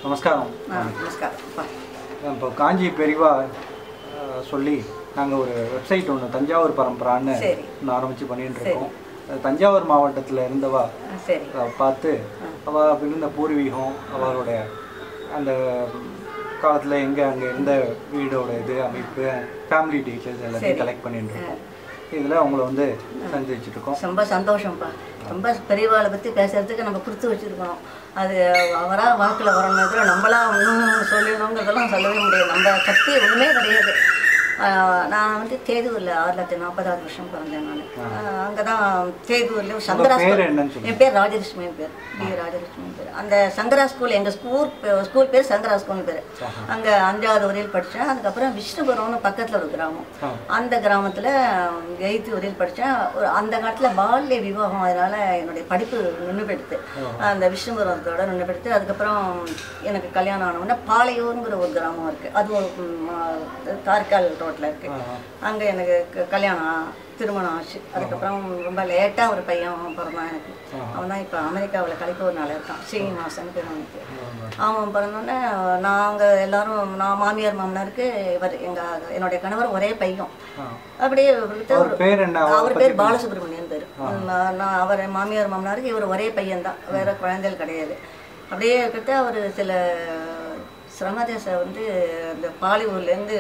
நமஸ்காரம் ஆ நமஸ்காரம் பா இப்போ காஞ்சி பெரிவா அஹ், சொல்லி நாங்கள் ஒரு வெப்சைட் ஒன்று தஞ்சாவூர் பரம்பரான்னு சரி. ஒன்று ஆரம்பித்து பண்ணிட்டு இருக்கோம் அது தஞ்சாவூர் மாவட்டத்தில் இருந்தவா ஆ, சரி அஹ், பார்த்து அவள் இருந்த பூர்வீகம் அவளுடைய அந்த காலத்தில் எங்கே அங்கே இருந்த வீடோட இது அமைப்பு ஃபேமிலி டீச்சர்ஸ் எல்லாத்தையும் கலெக்ட் பண்ணிட்டு இருக்கோம் இதில் அவங்கள வந்து சந்திச்சுட்டு இருக்கோம் ரொம்ப சந்தோஷம்ப்பா ரொம்ப பெரியவாளை பற்றி பேசுறதுக்கு நம்ம கொடுத்து வச்சிருக்கணும் அது அவராக வாக்கில் வரணும் நம்மளா ஒன்றும் சொல்லணுங்கிறதெல்லாம் சொல்லவே முடியாது நம்ம சக்தி ஒன்றுமே கிடையாது ஆஹ் நான் வந்து தேதூரில் ஆறு லட்சத்தி நாற்பதாவது வருஷம் பிறந்தேன் நான் அங்கே தான் தேதூரில் சங்கரா பேர் ஸ்கூல் என்னன்னு சொல்லுங்க என் பேர் ராஜலட்சுமியின் பேர் பி ராஜலட்சுமியின் பேர் அந்த சங்கரா ஸ்கூல் எங்கள் ஸ்கூல் பே- ஸ்கூல் பேர் சங்கரா ஸ்கூல்னு பேர் அங்கே அஞ்சாவது வரையில் படித்தேன் அதுக்கப்புறம் விஷ்ணுபுரம்னு பக்கத்தில் ஒரு கிராமம் ஆ. அந்த கிராமத்தில் எயித்து வரையில் படித்தேன் ஒரு அந்த காலத்தில் பால்ய விவாகம் அதனால் என்னுடைய படிப்பு நின்று போயிடுத்து அந்த விஷ்ணுபுரத்தோட நின்று போயிடுத்து அதுக்கப்புறம் எனக்கு கல்யாணம் ஆனவுடனே பாளையூருங்கிற ஒரு கிராமம் இருக்குது அது ஒரு ம், ஆ, காரைக்கால் ரோட்டில் இருக்குது அங்கே எனக்கு க- கல்யாணம் திருமணம் ஆச்சு அதுக்கப்புறம் ரொம்ப லேட்டாக ஒரு பையன் பிறந்தான் எனக்கு அவன் தான் இப்போ அமெரிக்காவில் கலிபோர்னியாவில் இருக்கான் சீனிவாசன் பேர் அவனுக்கு அவன் பிறந்தோடனே நாங்கள் எல்லாரும் நான் மாமியார் மாமனாருக்கு இவர் எங்கள் என்னுடைய கணவர் ஒரே பையன் ஆ. அப்படியே விட்டு அவர் பேர் என்ன அவரை அவர் பத்தி பேர் பாலசுப்ரமணியன் பேர் நான் நான் அவர் மாமியார் மாமனாருக்கு இவர் ஒரே பையன் தான் வேற குழந்தைகள் கிடையாது அப்படியே கிட்ட அவர் சில சிரமதேச வந்து இந்த பாலிவுட்லேருந்து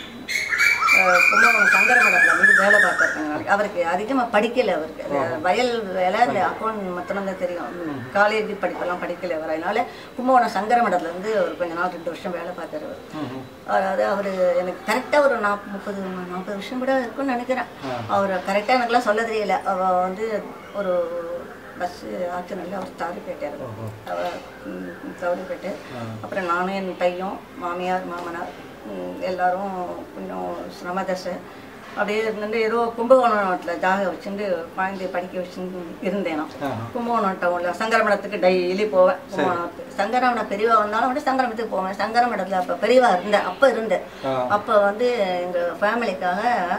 கும்பகோணம் சங்கர மடத்தில் வந்து வேலை பார்த்துருக்காங்க அவருக்கு அதிகமாக படிக்கலை அவருக்கு அந்த வயல் வேலை இந்த அக்கௌண்ட் மட்டும் தான் தெரியும் காலேஜ் படிப்பெல்லாம் படிக்கலை அவர் அதனால கும்பகோணம் சங்கர மடத்துல இருந்து ஒரு கொஞ்ச நாள் ரெண்டு வருஷம் வேலை பார்த்தாரு அவர் ம், ம். அதாவது அவர் எனக்கு கரெக்டாக ஒரு நாற்பது முப்பது நாற்பது வருஷம் கூட இருக்கும்னு நினைக்கிறேன் அவர் கரெக்டாக எனக்குலாம் சொல்ல தெரியல அவள் வந்து ஒரு பஸ்ஸு ஆக்சிடென்ட்ல அவர் தவறி போயிட்டார் அவர் தவறி போயிட்டு அப்புறம் நானும் என் பையன் மாமியார் மாமனார் ம், எல்லாரும் கொஞ்சம் சிரமதசை அப்படியே இருந்து ஏதோ கும்பகோணத்தில் ஜாக வச்சுட்டு குழந்தைய படிக்க வச்சுட்டு இருந்தேன் நான் ஆஹா. கும்பகோணம் டவுனில் சங்கரமடத்துக்கு டெய்லி போவேன் கும்பகோணத்துக்கு சங்கரமடம் பெரியவா வந்தாலும் வந்து சங்கரமடத்துக்கு போவேன் சங்கரமடத்தில் அப்போ பெரியவா இருந்தேன் அப்போ இருந்தேன் ஆ. அப்போ வந்து எங்கள் ஃபேமிலிக்காக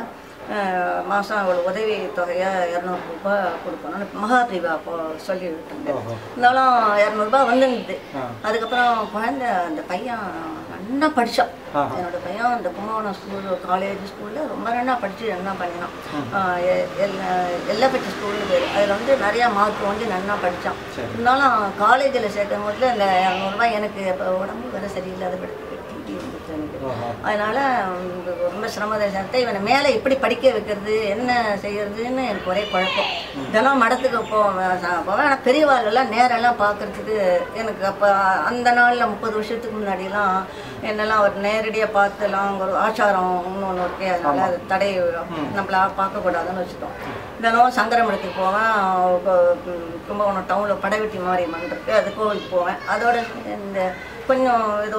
மாதம் அவ்வளோ உதவி தொகையாக இரநூறுபா கொடுக்கணும்னு மகாபிரிவா அப்போ சொல்லி விட்டாங்க ஓஹோ. இருந்தாலும் இரநூறுபா வந்துருந்தது ஆ. அதுக்கப்புறம் குழந்தை அந்த பையன் நல்லா படித்தான் ஆஹா. என்னோட பையன் அந்த கும்பகோணம் ஸ்கூல் காலேஜ் ஸ்கூலில் ரொம்ப நல்லா படித்து நல்லா பண்ணினான் ஆஹ் எ- எல்லா எல்லப்பட்டி ஸ்கூல்னு பேர் அதில் வந்து நிறையா மார்க் வந்து நல்லா படித்தான் சரி. இருந்தாலும் காலேஜில் சேர்க்கும் போது அந்த இரநூறுபா எனக்கு இப்போ உடம்பு வேறு சரியில்லாத படுத்து டிவி இருந்துச்சு எனக்கு ஓஹோ. அதனால உம், ரொம்ப சிரமத்தை சேர்த்து இவனை மேலே எப்படி படிக்க வைக்கிறது என்ன செய்யறதுன்னு எனக்கு ஒரே குழப்பம் தினம் மடத்துக்கு போவேன் ச- போவேன் ஆனால் பெரியவாளெல்லாம் நேரெல்லாம் பார்க்கறதுக்கு எனக்கு அப்போ அந்த நாளில் முப்பது வருஷத்துக்கு முன்னாடிலாம் என்னெல்லாம் அவர் நேரடியாக பார்த்துலாம் ஒரு ஆச்சாரம் ஒன்று இருக்கே அதனால அது தடை நம்மளா பார்க்கக்கூடாதுன்னு வச்சுட்டோம் தினம் சங்கரமடத்துக்கு போவேன் கு- கு- கும்பகோணம் டவுனில் படைவெட்டி மாரியம்மன் இருக்கு அது கோவிலுக்கு போவேன் அதோட இந்த கொஞ்சம் ஏதோ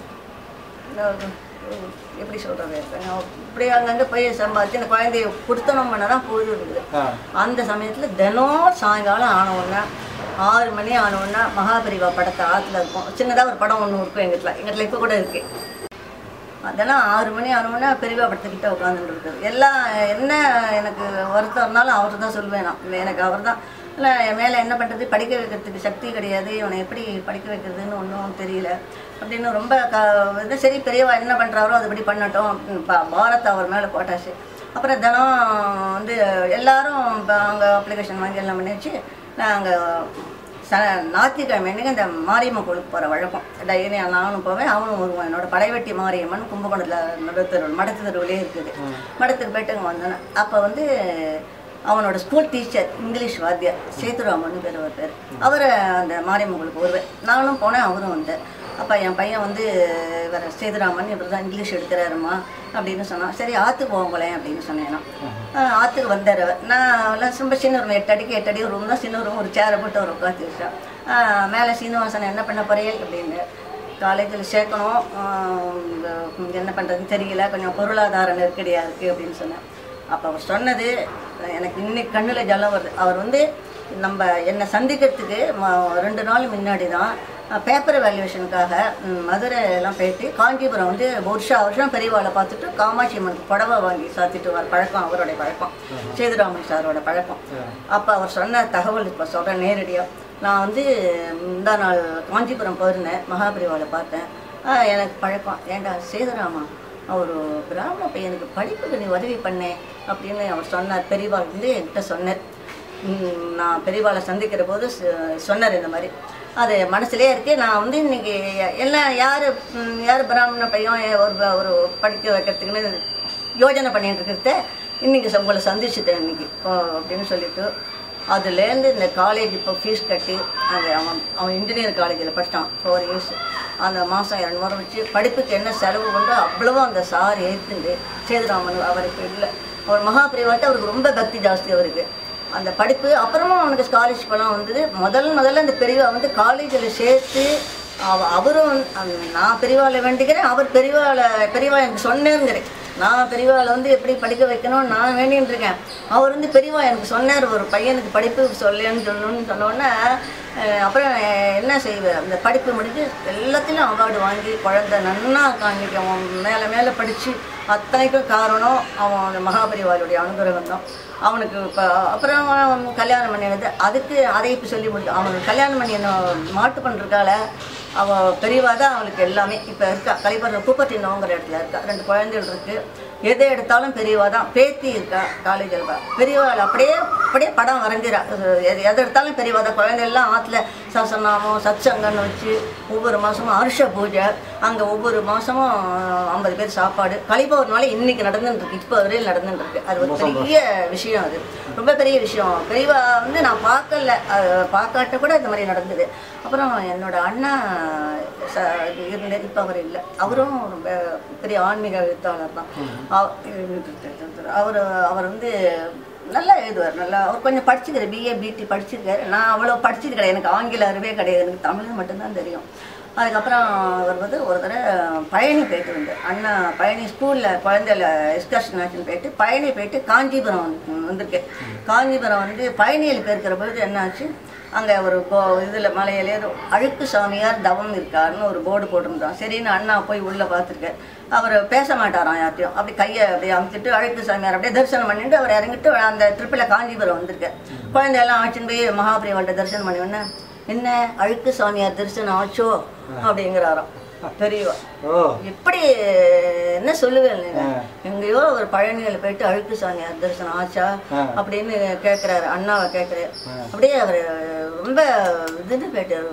அஹ் எப்படி சொல்கிறது இப்படி அங்கங்கே போய் சம்பாதிச்சு அந்த குழந்தைய கொடுத்தனம் பண்ண தான் பொழுது இருக்குது ஆ. அந்த சமயத்தில் தினம் சாயங்காலம் ஆன உடனே ஆறு மணி ஆன உடனே மகாபரிவா படத்தை ஆற்றுல இருக்கும் சின்னதாக ஒரு படம் ஒன்று இருக்கும் எங்கள் வீட்டில் எங்கள் வீட்டில் இப்போ கூட இருக்குது அதெல்லாம் ஆறு மணி ஆறு மணி பெரியவா படத்துக்கிட்ட உட்காந்துட்டு இருக்குது எல்லாம் என்ன எனக்கு வருத்தம் இருந்தாலும் அவர் தான் சொல்லுவேன் நான் எனக்கு அவர் தான் இல்லை என் மேலே என்ன பண்ணுறது படிக்க வைக்கிறதுக்கு சக்தி கிடையாது இவனை எப்படி படிக்க வைக்கிறதுன்னு ஒன்றும் தெரியல அப்படின்னு ரொம்ப க இது சரி பெரியவா என்ன பண்ணுறாரோ அதுபடி பண்ணட்டும் அப்படின்னு பா பாரத் அவர் மேலே போட்டாச்சு அப்புறம் தினம் வந்து எல்லாரும் இப்போ அங்கே அப்ளிகேஷன் வாங்கி எல்லாம் பண்ணி வச்சு நாங்கள் ச ஞாயிற்றுக்கிழமை அன்னைக்கு இந்த மாரியம்மன் கோயிலுக்கு போகிற வழக்கம் டெய்லி நானும் போவேன் அவனும் வருவான் என்னோட படைவெட்டி மாரியம்மன் கும்பகோணத்தில் நடுத்தருவில் மடத்து தெருவிலே இருக்குது மடத்துக்கு போயிட்டு அங்கே வந்தேன் அப்போ வந்து அவனோட ஸ்கூல் டீச்சர் இங்கிலீஷ் வாத்தியார் சேதுராமன் பேர் அவர் பேர் அவர் அந்த மாரியம்மன் கோயிலுக்கு வருவேன் நானும் போனேன் அவரும் வந்தார் அப்போ என் பையன் வந்து இவர் சேதுராமன் இவர் தான் இங்கிலீஷ் எடுக்கிறாருமா அப்படின்னு சொன்னான் சரி ஆற்றுக்கு போங்களேன் அப்படின்னு சொன்னேன் நான் ஆஹ் ஆற்றுக்கு வந்தார் அவர் நான் எல்லாம் ரொம்ப சின்ன ரூம் எட்டு அடிக்கு எட்டு அடி ரூம் தான் சின்ன ரூம் ஒரு சேரை போட்டு அவர் உட்காந்து வச்சேன் மேலே சீனிவாசன் என்ன பண்ண போறீங்க அப்படின்னு காலேஜில் சேர்க்கணும் ஆஹ் இந்த என்ன பண்ணுறதுன்னு தெரியல கொஞ்சம் பொருளாதார நெருக்கடியாக இருக்குது அப்படின்னு சொன்னேன் அப்போ அவர் சொன்னது எனக்கு இன்னைக்கு கண்ணில் ஜலம் வருது அவர் வந்து நம்ம என்னை சந்திக்கிறதுக்கு ம- ரெண்டு நாள் முன்னாடி தான் பேப்பர் வேல்யூவேஷனுக்காக மதுரை எல்லாம் போயிட்டு காஞ்சிபுரம் வந்து வருஷா வருஷம் பெரியவாளை பார்த்துட்டு காமாட்சி அம்மனுக்கு புடவை வாங்கி சாத்திட்டு வர பழக்கம் அவருடைய பழக்கம் சேதுராமன் சாரோட பழக்கம் அப்போ அவர் சொன்ன தகவல் இப்போ சொல்கிறேன் நேரடியாக நான் வந்து முந்தா நாள் காஞ்சிபுரம் போயிருந்தேன் மகாபிரிவாவில் பார்த்தேன் ஆ, எனக்கு பழக்கம் ஏண்டா சேதுராமா அவர் பிராமண பையனுக்கு படிப்புக்கு நீ உதவி பண்ணேன் அப்படின்னு அவர் சொன்னார் பெரியவாள் வந்து என்கிட்ட சொன்னார் ம், நான் பெரியவாளை சந்திக்கிற போது சொ- சொன்னார் இந்த மாதிரி அது மனசுலயே இருக்கு நான் வந்து இன்னைக்கு எல்லாம் யார் யார் பிராமண பையன் ஏ- ஒரு ஒரு படிக்க வைக்கிறதுக்குன்னு யோஜனை பண்ணிட்டு இருக்கிறத இன்னைக்கு ச- உங்களை சந்திச்சுட்டேன் இன்னைக்கு ஓ, அப்படின்னு சொல்லிட்டு அதுலேருந்து இந்த காலேஜ் இப்போ ஃபீஸ் கட்டி அந்த அவன் அவன் இன்ஜினியர் காலேஜில் படித்தான் ஃபோர் இயர்ஸ் அந்த மாதம் இரநூறு வச்சு படிப்புக்கு என்ன செலவு கொண்டோ அவ்வளவும் அந்த சார் ஏற்றுண்டு சேதுராமன் அவருக்கு இல்லை அவர் மகாபிரிவாட்ட அவருக்கு ரொம்ப பக்தி ஜாஸ்தி அவருக்கு அந்த படிப்பு அப்புறமா அவனுக்கு ஸ்காலர்ஷிப் எல்லாம் வந்தது முதல் முதல்ல அந்த பெரியவா வந்து காலேஜில் சேர்த்து அவ அவரும் வந்து- அந்த- நான் பெரியவாளை வேண்டிக்கிறேன் அவர் பெரியவாளை பெரியவா எனக்கு சொன்னேங்கிறேன் நான் பெரியவாளை வந்து எப்படி படிக்க வைக்கணும் நான் வேண்டின்னு இருக்கேன் அவர் வந்து பெரியவா எனக்கு சொன்னார் ஒரு பையனுக்கு படிப்பு சொல்லேன்னு சொல்லணும்னு சொன்னோன்னே அஹ், அப்புறம் என்ன செய்வார் அந்த படிப்பு முடிஞ்சு எல்லாத்துலேயும் அவார்டு வாங்கி குழந்தை நன்னா காணிக்க அவன் மேலே மேலே படித்து அத்தனைக்கும் காரணம் அவன் அந்த மகாபரிவாளுடைய அனுகிரகம் தான் அவனுக்கு இப்போ அப்புறம் அவன் கல்யாணம் பண்ணினது அதுக்கு அதை இப்போ சொல்லி முடியும் அவனுக்கு கல்யாணம் பண்ணி என்ன மாட்டு பண்ணுறக்கால அவள் பெரியவா தான் அவளுக்கு எல்லாமே இப்போ இருக்கா கலிபுரம் பூப்பட்டினோங்கிற இடத்துல இருக்கா ரெண்டு குழந்தைகள் இருக்கு எதை எடுத்தாலும் பெரியவா தான் பேத்தி இருக்கா காலேஜில் இருக்கா பெரியவாள் அப்படியே அப்படியே படம் வரைஞ்சிரா எது எதை எடுத்தாலும் பெரியவா தான் குழந்தை எல்லாம் ஆற்றுல சசநாமம் சத்சங்கன்னு வச்சு ஒவ்வொரு மாதமும் அருஷ பூஜை அங்கே ஒவ்வொரு மாதமும் ஐம்பது பேர் சாப்பாடு கலிபவர்னால இன்னைக்கு நடந்துட்டு இருக்கு இப்போ வரையில் நடந்துட்டு இருக்கு அது ஒரு பெரிய விஷயம் அது ரொம்ப பெரிய விஷயம் பெரியவா வந்து நான் பார்க்கல அது பார்க்காட்ட கூட இந்த மாதிரி நடந்தது அப்புறம் என்னோட அண்ணா ச இருந்தார் இப்போ அவர் இல்லை அவரும் ரொம்ப பெரிய ஆன்மீக எழுத்தாளர் தான் அவர் அவர் வந்து நல்லா எழுதுவார் நல்லா அவர் கொஞ்சம் படிச்சுக்கிற பிஏ பிடி படிச்சிருக்காரு நான் அவ்வளோ படிச்சது கிடையாது எனக்கு ஆங்கில அறிவே கிடையாது எனக்கு தமிழ் மட்டும்தான் தெரியும் அதுக்கப்புறம் அவர் வந்து ஒரு தடவை பழனி போயிட்டு வந்தார் அண்ணா பழனி ஸ்கூலில் குழந்தைல எக்ஸ்கர்ஷன் ஆச்சுன்னு போயிட்டு பழனி போயிட்டு காஞ்சிபுரம் வந்து- வந்திருக்கு காஞ்சிபுரம் வந்து பழனியில் போயிருக்கிற பொழுது என்னாச்சு அங்கே ஒரு கோ இதில் மலையிலே ஒரு அழுக்கு சாமியார் தவம் இருக்காருன்னு ஒரு போர்டு போட்டிருந்தோம் சரின்னு அண்ணா போய் உள்ளே பார்த்துருக்கார் அவர் பேச மாட்டாராம் யார்ட்டையும் அப்படி கையை அப்படியே அமுத்திட்டு அழுக்கு சாமியார் அப்படியே தரிசனம் பண்ணிட்டு அவர் இறங்கிட்டு அந்த ட்ரிப்பில் காஞ்சிபுரம் வந்திருக்கார் குழந்தையெல்லாம் ஆச்சுன்னு போய் மகாபிரிவன்ட்ட தரிசனம் பண்ணி உடனே என்ன அழுக்கு சாமியார் தரிசனம் ஆச்சோ அப்படிங்கிறாராம் பெரியவா ஓ எப்படி என்ன சொல்லுவேன் நீங்க? எங்கேயோ ஒரு பழனியில் போயிட்டு அழுக்கு சாமியார் தரிசனம் ஆச்சா ஆ. அப்படின்னு கேட்குறாரு அண்ணாவை கேட்குறாரு அப்படியே அவர் ரொம்ப இதுன்னு போயிட்டாரு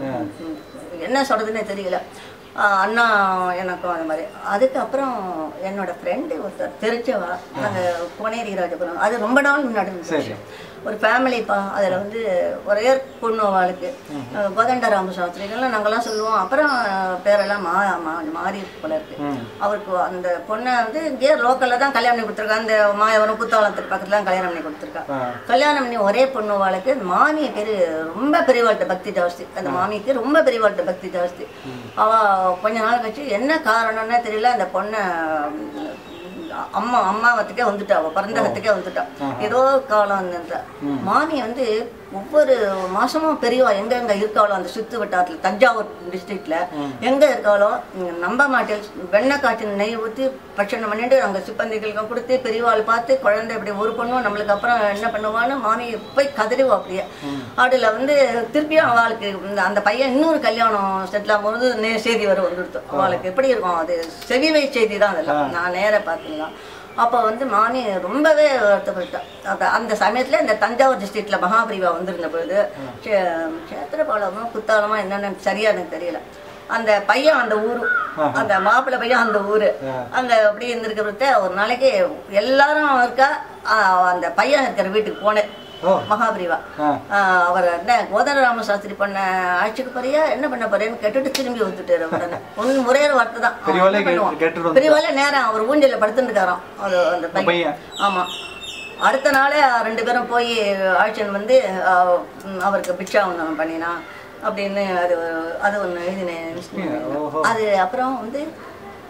என்ன சொல்றதுன்னே தெரியல ஆ, அண்ணா எனக்கும் அது மாதிரி அதுக்கப்புறம் என்னோட ஃப்ரெண்டு ஒருத்தர் தெரிஞ்சவா நாங்கள் கோனேரி ராஜபுரம் அது ரொம்ப நாள் முன்னாடி இருந்த சரி. விஷயம். ஒரு ஃபேமிலிப்பா அதில் வந்து ஒரே பொண்ணு அவளுக்கு கோதண்ட ராமசாஸ்திரிகள்லாம் நாங்கள்லாம் சொல்லுவோம் அப்புறம் பேரெல்லாம் மா மா- மாறி போல இருக்கு ம். அவருக்கு அந்த பொண்ணை வந்து இங்கே லோக்கலில் தான் கல்யாணம் பண்ணி கொடுத்துருக்கா அந்த மாயவரம் குத்தாலத்துக்கு பக்கத்துல தான் கல்யாணம் பண்ணி கொடுத்துருக்கா ஆ. கல்யாணம் பண்ணி ஒரே பொண்ணு அவளுக்கு மாமி பேர் ரொம்ப பெரியவாள்கிட்ட பக்தி ஜாஸ்தி அந்த மாமிக்கு ரொம்ப பெரியவாள்கிட்ட பக்தி ஜாஸ்தி அவ கொஞ்ச நாள் கழிச்சு என்ன காரணம்னே தெரியல அந்த பொண்ணை உம், அம்மா அம்மாவத்துக்கே வந்துட்டா அவ பிறந்தகத்துக்கே வந்துட்டா ஏதோ காலம் அந்த மாமி வந்து ஒவ்வொரு மாசமும் பெரியவா எங்க எங்க இருக்காளோ அந்த சுத்து வட்டாரத்துல தஞ்சாவூர் டிஸ்ட்ரிக்ட்ல எங்க இருக்காளோ நீங்க நம்ப மாட்டேன் வெண்ணெய் காய்ச்சின நெய் ஊற்றி பட்சணம் பண்ணிட்டு அங்க சிப்பந்திகளுக்கும் கொடுத்து பெரியவாள் பார்த்து குழந்தை இப்படி ஒரு பொண்ணும் நம்மளுக்கு அப்புறம் என்ன பண்ணுவான்னு மாமி போய் கதறிவா அப்படியே அதுல வந்து திருப்பியும் அவளுக்கு இந்த அந்த பையன் இன்னொரு கல்யாணம் செட்டில் ஆகும்போது நே செய்தி வர வந்துடுத்து அவளுக்கு எப்படி இருக்கும் அது செவிவை செய்தி தான் அதெல்லாம் நான் நேரா பார்த்தீங்களா அப்போ வந்து மாமி ரொம்பவே வருத்தப்பட்டா அப்ப அந்த சமயத்துல இந்த தஞ்சாவூர் டிஸ்ட்ரிக்ட்ல மகாபிரிவா வந்திருந்த பொழுது சே- சேத்திரபாலமா குத்தாலமா என்னன்னு சரியா எனக்கு தெரியல அந்த பையன் அந்த ஊரு அந்த மாப்பிள்ளை பையன் அந்த ஊரு அங்க அப்படி இருந்திருக்கிறத ஒரு நாளைக்கு எல்லாரும் இருக்கா ஆ, அந்த பையன் இருக்கிற வீட்டுக்கு போனேன் ஓ மகாபிரிவா ஆ ஆஹ் அவர் என்ன கோதண்டராம சாஸ்திரி பண்ண ஆட்சிக்கு போறியா என்ன பண்ண போறேன்னு கேட்டுட்டு திரும்பி வந்துட்டாரு உடனே ஒன்னு ஒரே ஒரு வார்த்தை தான் அவன் பெரியவாளே என்ன பண்ணுவான்? கேட்டு- கேட்டுட்டு பெரியவாளே நேரம் அவர் ஊஞ்சல்ல படுத்துட்டு இருக்காராம் அது அந்த பையன் பையன். ஆமா அடுத்த நாளே ரெண்டு பேரும் போய் ஆட்சியன் வந்து ஆஹ், ம், அவருக்கு பிக்ஷா ஒன்று பண்ணினான் அப்படின்னு அது அது ஒன்று எழுதினேன் ஓஹோ. அது அப்புறம் வந்து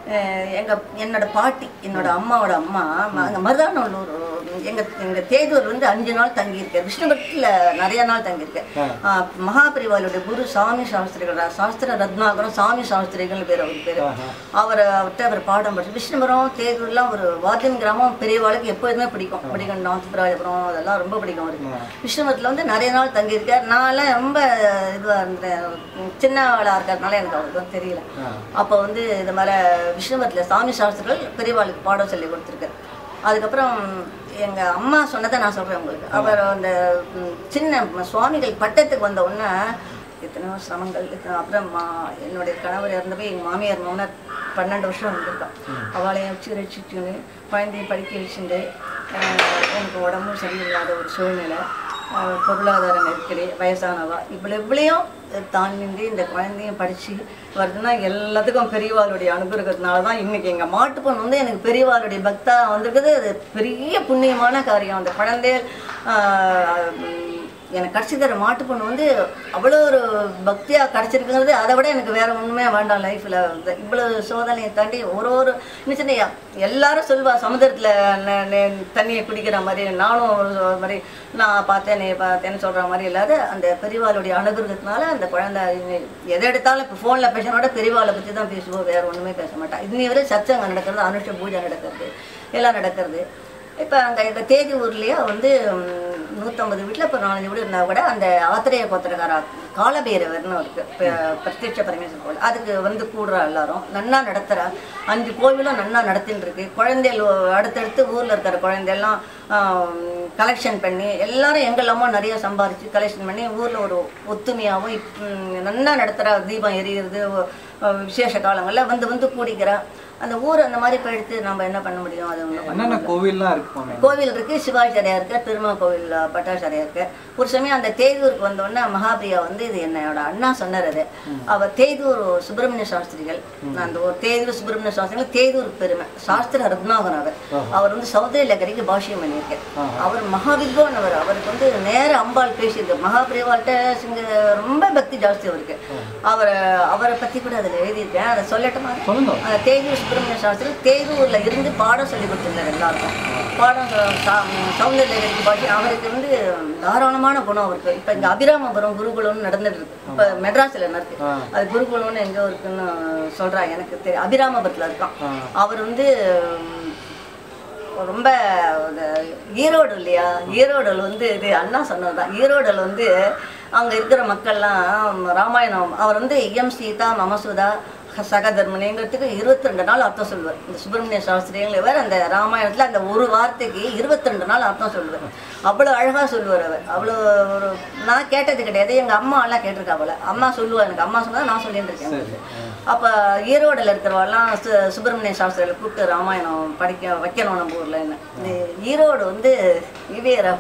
அஹ் எங்க என்னோட பாட்டி என்னோட அம்மாவோட அம்மா ம- அங்க மருதானூர் எங்க எங்க தேதூர் வந்து அஞ்சு நாள் தங்கியிருக்கேன் விஷ்ணுபட்டில் நிறைய நாள் தங்கியிருக்கேன் ஆஹ் மகாபரிவாளுடைய குரு சாமி சாஸ்திரிகள் சாஸ்திர ரத்னாகரம் சாமி சாஸ்திரிகள் பேர் அவர் பேர் அவர் அவர்கிட்ட அவர் பாடம் படிச்சு விஷ்ணுபுரம் தேதூர்லாம் ஒரு வாத்தியம் கிராமம் பெரியவாளுக்கு எப்போதுமே பிடிக்கும் பிடிக்கும் நாத்துராஜபுரம் அதெல்லாம் ரொம்ப பிடிக்கும் அவருக்கு விஷ்ணுபுரத்தில் வந்து நிறைய நாள் தங்கியிருக்கேன் நான்லாம் ரொம்ப இதுவாக இருந்தேன் சின்ன ஆளாக இருக்கிறதுனால எனக்கு அவருக்கு தெரியல அப்போ வந்து இந்த மாதிரி விஷ்ணுபுரத்தில் சாமி சாஸ்திரிகள் பெரியவாளுக்கு பாடம் சொல்லி கொடுத்துருக்காரு அதுக்கப்புறம் எங்கள் அம்மா சொன்னதை நான் சொல்கிறேன் உங்களுக்கு அவர் அந்த ம், சின்ன சுவாமிகள் பட்டத்துக்கு வந்த உடனே எத்தனையோ சிரமங்கள் இத்தனை அப்புறம் மா என்னுடைய கணவர் இறந்தப்போ எங்கள் மாமியார் மாமனார் பன்னெண்டு வருஷம் இருந்திருக்கான் அவளையும் வச்சு ரசிச்சுன்னு குழந்தையும் படிக்க வச்சுட்டு அஹ், எனக்கு உடம்பும் சரியில்லாத ஒரு சூழ்நிலை அஹ், பொருளாதார நெருக்கடி வயசானவா இவ்வளோ இவ்வளையும் தாண்டி இந்த குழந்தையும் படித்து வருதுன்னா எல்லாத்துக்கும் பெரியவாளுடைய அனுகிரகத்தினால தான் இன்னைக்கு எங்கள் மாட்டு பொண்ணு வந்து எனக்கு பெரியவாளுடைய பக்தா வந்திருக்குது அது பெரிய புண்ணியமான காரியம் அந்த குழந்தை ஆஹ், உம், எனக்கு கிடச்சி தர மாட்டு பொண்ணு வந்து அவ்வளோ ஒரு பக்தியாக கிடச்சிருக்குங்கிறது அதை விட எனக்கு வேற ஒன்றுமே வேண்டாம் லைஃப்பில் இவ்வளோ சோதனையை தாண்டி ஒரு ஒரு இன்னும் சின்ன எல்லாரும் சொல்வா சமுதிரத்தில் தண்ணியை குடிக்கிற மாதிரி நானும் ஒரு ஒரு மாதிரி நான் பார்த்தேன் நீ பார்த்தேன்னு சொல்கிற மாதிரி இல்லாத அந்த பெரியவாளுடைய அனுகிரகத்தினால அந்த குழந்தை இது- எதை எடுத்தாலும் இப்போ ஃபோனில் பேசுறத பெரியவாளை பற்றி தான் பேசுவோம் வேற ஒன்றுமே பேச மாட்டா இன்னி வரை சச்சங்கம் நடக்கிறது அனுஷ்ட பூஜை நடக்கிறது எல்லாம் நடக்கிறது இப்போ அங்கே எங்கள் தேதி ஊர்லேயே வந்து ம், நூற்றம்பது வீட்டில் இப்போ நாலஞ்சு வீடு இருந்தால் கூட அந்த ஆத்திரேய கோத்திரக்கார காலபைரவர்னு இருக்கு ப- பிரத்யட்ச பரமேஸ்வரர் கோவில் அதுக்கு வந்து கூடுறா எல்லாரும் நன்னா நடத்துகிறா அஞ்சு கோவிலும் நன்னா நடத்தின்னு இருக்கு குழந்தைகள் அடுத்தடுத்து ஊரில் இருக்கிற குழந்தையெல்லாம் கலெக்ஷன் பண்ணி எல்லாரும் எங்கெல்லாமோ நிறைய சம்பாரிச்சு கலெக்ஷன் பண்ணி ஊரில் ஒரு ஒத்துமையாகவும் இப் ம், நன்னா நடத்துகிறா தீபம் எரியுறது அஹ், விசேஷ காலங்களில் வந்து வந்து கூடிக்கிறா அந்த ஊர் அந்த மாதிரி போயிடுத்து நம்ம என்ன பண்ண முடியும் அது ஒன்றும் என்னென்ன கோவில்லாம் இருக்கு போனேன் கோவில் இருக்கு சிவாச்சாரியா இருக்கு திருமா கோவில் பட்டாச்சாரியா இருக்கு ஒரு சமயம் அந்த தேதூருக்கு வந்தோடனே மகாபிரியா வந்து இது என்னோட அண்ணா சொன்னார் அது அவ தேதூர் சுப்பிரமணிய சாஸ்திரிகள் அந்த ஒரு தேதூர் சுப்பிரமணிய சாஸ்திரிகள் தேதூர் பெருமை சாஸ்திர ரத்னாகர் அவர் அவர் வந்து சௌதரி லக்கரிக்கு பாஷ்யம் பண்ணியிருக்கார் அவர் மகாவித்வான் அவர் அவருக்கு வந்து நேர அம்பாள் பேசியிருக்கு மகாபிரிவாள்கிட்ட சிங்க ரொம்ப பக்தி ஜாஸ்தி அவருக்கு அவரை அவரை பத்தி கூட அதில் எழுதியிருக்கேன் அதை சொல்லட்டுமா சொல்லுங்க அந்த தேஜூர் சுப்பிரமணிய சாஸ்திரி தேஜூரில் இருந்து பாடம் சொல்லி கொடுத்துருந்தார் எல்லாருக்கும் பாடம் சௌந்தர்யகரிக்கு பாட்டி அவருக்கு வந்து தாராளமான குணம் அவருக்கு இப்போ இங்கே அபிராமபுரம் குருகுலம்னு நடந்துட்டு இருக்கு இப்போ மெட்ராஸில் இருக்கு அது குருகுலம்னு எங்கே இருக்குன்னு சொல்கிறாங்க எனக்கு தெரியும் அபிராமபுரத்தில் இருக்கான் அவர் வந்து உம், ரொம்ப ஒரு ஈரோடு இல்லையா ஈரோடில் வந்து இது அண்ணா சொன்னதுதான் ஈரோடில் வந்து அங்கே இருக்கிற மக்கள்லாம் ராமாயணம் அவர் வந்து எம் சீதா மமசுதா சகதர்மனிங்கிறதுக்கு இருபத்தி ரெண்டு நாள் அர்த்தம் சொல்லுவார் இந்த சுப்பிரமணிய சாஸ்திரிங்கிறவர் அந்த ராமாயணத்தில் அந்த ஒரு வார்த்தைக்கு இருபத்தி ரெண்டு நாள் அர்த்தம் சொல்லுவார் அவ்வளோ அழகாக சொல்லுவார் அவர் அவ்வளோ ஒரு நான் கேட்டது கிடையாது எங்கள் அம்மா எல்லாம் கேட்டிருக்கா போல அம்மா சொல்லுவா எனக்கு அம்மா சொன்னா நான் சொல்லிட்டு இருக்கேன் உங்களுக்கு. அப்போ ஈரோடில் இருக்கிறவெல்லாம் சு சுப்பிரமணிய சாஸ்திரிகளை கூப்பிட்டு ராமாயணம் படிக்க வைக்கணும் நம்ம ஊரில் என்ன இந்த ஈரோடு வந்து இவேர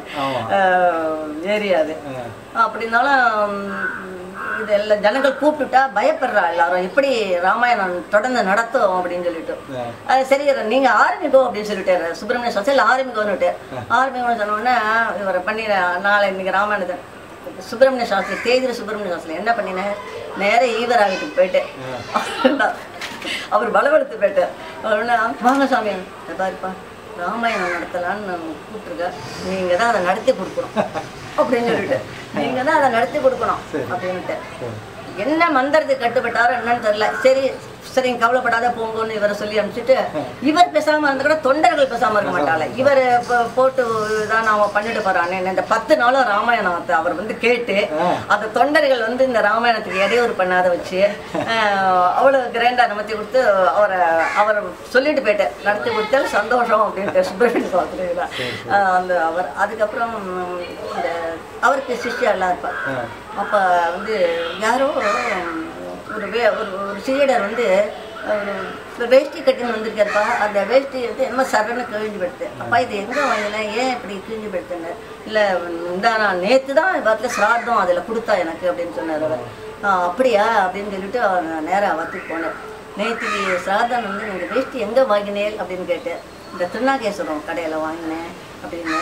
ஏரியா அது அப்படின்னாலும் உம், இது எல்லாம் ஜனங்கள் கூப்பிட்டுட்டா பயப்படுறா எல்லாரும் எப்படி ராமாயணம் தொடர்ந்து நடத்தும் அப்படின்னு சொல்லிட்டு அது சரி நீங்க ஆரம்பிக்கோ அப்படின்னு சொல்லிட்டாரு சுப்பிரமணிய சாஸ்திரி ஆரம்பிக்கோன்னு விட்டார் ஆரம்பிக்கணும்னு சொன்ன உடனே இவரை பண்ணி நாளை இன்னைக்கு ராமாயணத்தை சுப்பிரமணிய சாஸ்திரி தேதிர சுப்பிரமணிய சாஸ்திரி என்ன பண்ணினேன் நேரா ஈவரா வீட்டுக்கு போயிட்டேன் அவர் பலவெடுத்து போயிட்டார் உடனே வாங்க சாமி இதை பாருப்பா ராமாயணம் நடத்தலான்னு நான் கூப்பிட்டுருக்கேன் நீங்க தான் அதை நடத்தி கொடுக்கணும் அப்படின்னு சொல்லிட்டு நீங்க தான் அதை நடத்தி கொடுக்கணும் அப்படின்ட்டு என்ன மந்திரத்துக்கு கட்டுப்பட்டாரோ என்னன்னு தெரியல சரி சரிங்க கவலைப்படாத போங்கன்னு இவரை சொல்லி அனுப்பிச்சிட்டு இவர் பேசாம இருந்தா கூட தொண்டர்கள் பேசாம இருக்க மாட்டாங்க இவர் போட்டு தான் நாம பண்ணிட்டு போறானே இந்த பத்து நாளும் ராமாயணத்தை அவர் வந்து கேட்டு அந்த தொண்டர்கள் வந்து இந்த ராமாயணத்துக்கு இடையூறு பண்ணாத வச்சு ஆஹ், அவ்வளவு கிராண்டா நமத்தி கொடுத்து அவரை அவரை சொல்லிட்டு போயிட்டேன் நடத்தி கொடுத்தாலும் சந்தோஷம் அப்படின்ட்டு சுப்பிரமணிய சுவாமியில அந்த அவர் அதுக்கப்புறம் இந்த அவருக்கு சிஷ்யா எல்லாம் இருப்பார் அப்போ வந்து யாரோ ஒரு வே ஒரு ஒரு சீடர் வந்து ஒரு வேஷ்டி கட்டின்னு வந்திருக்காருப்பா அந்த வேஷ்டி வந்து என்ன சரணு கிழிஞ்சு போயிடுது அப்பா இது எங்கே வாங்கினேன் ஏன் இப்படி கிழிஞ்சு போயிடுதுங்க இல்லை இந்த நான் நேற்று தான் பார்த்துல சிராதம் அதில் கொடுத்தா எனக்கு அப்படின்னு சொன்னார் அவர் "ஆ, அப்படியா அப்படின்னு சொல்லிட்டு அவர் நேராக அவத்துக்கு போனேன் நேற்றுக்கு சிராதம் வந்து நீங்கள் வேஷ்டி எங்கே வாங்கினேன் அப்படின்னு கேட்டேன் இந்த திருநாகேஸ்வரம் கடையில் வாங்கினேன் அப்படின்னு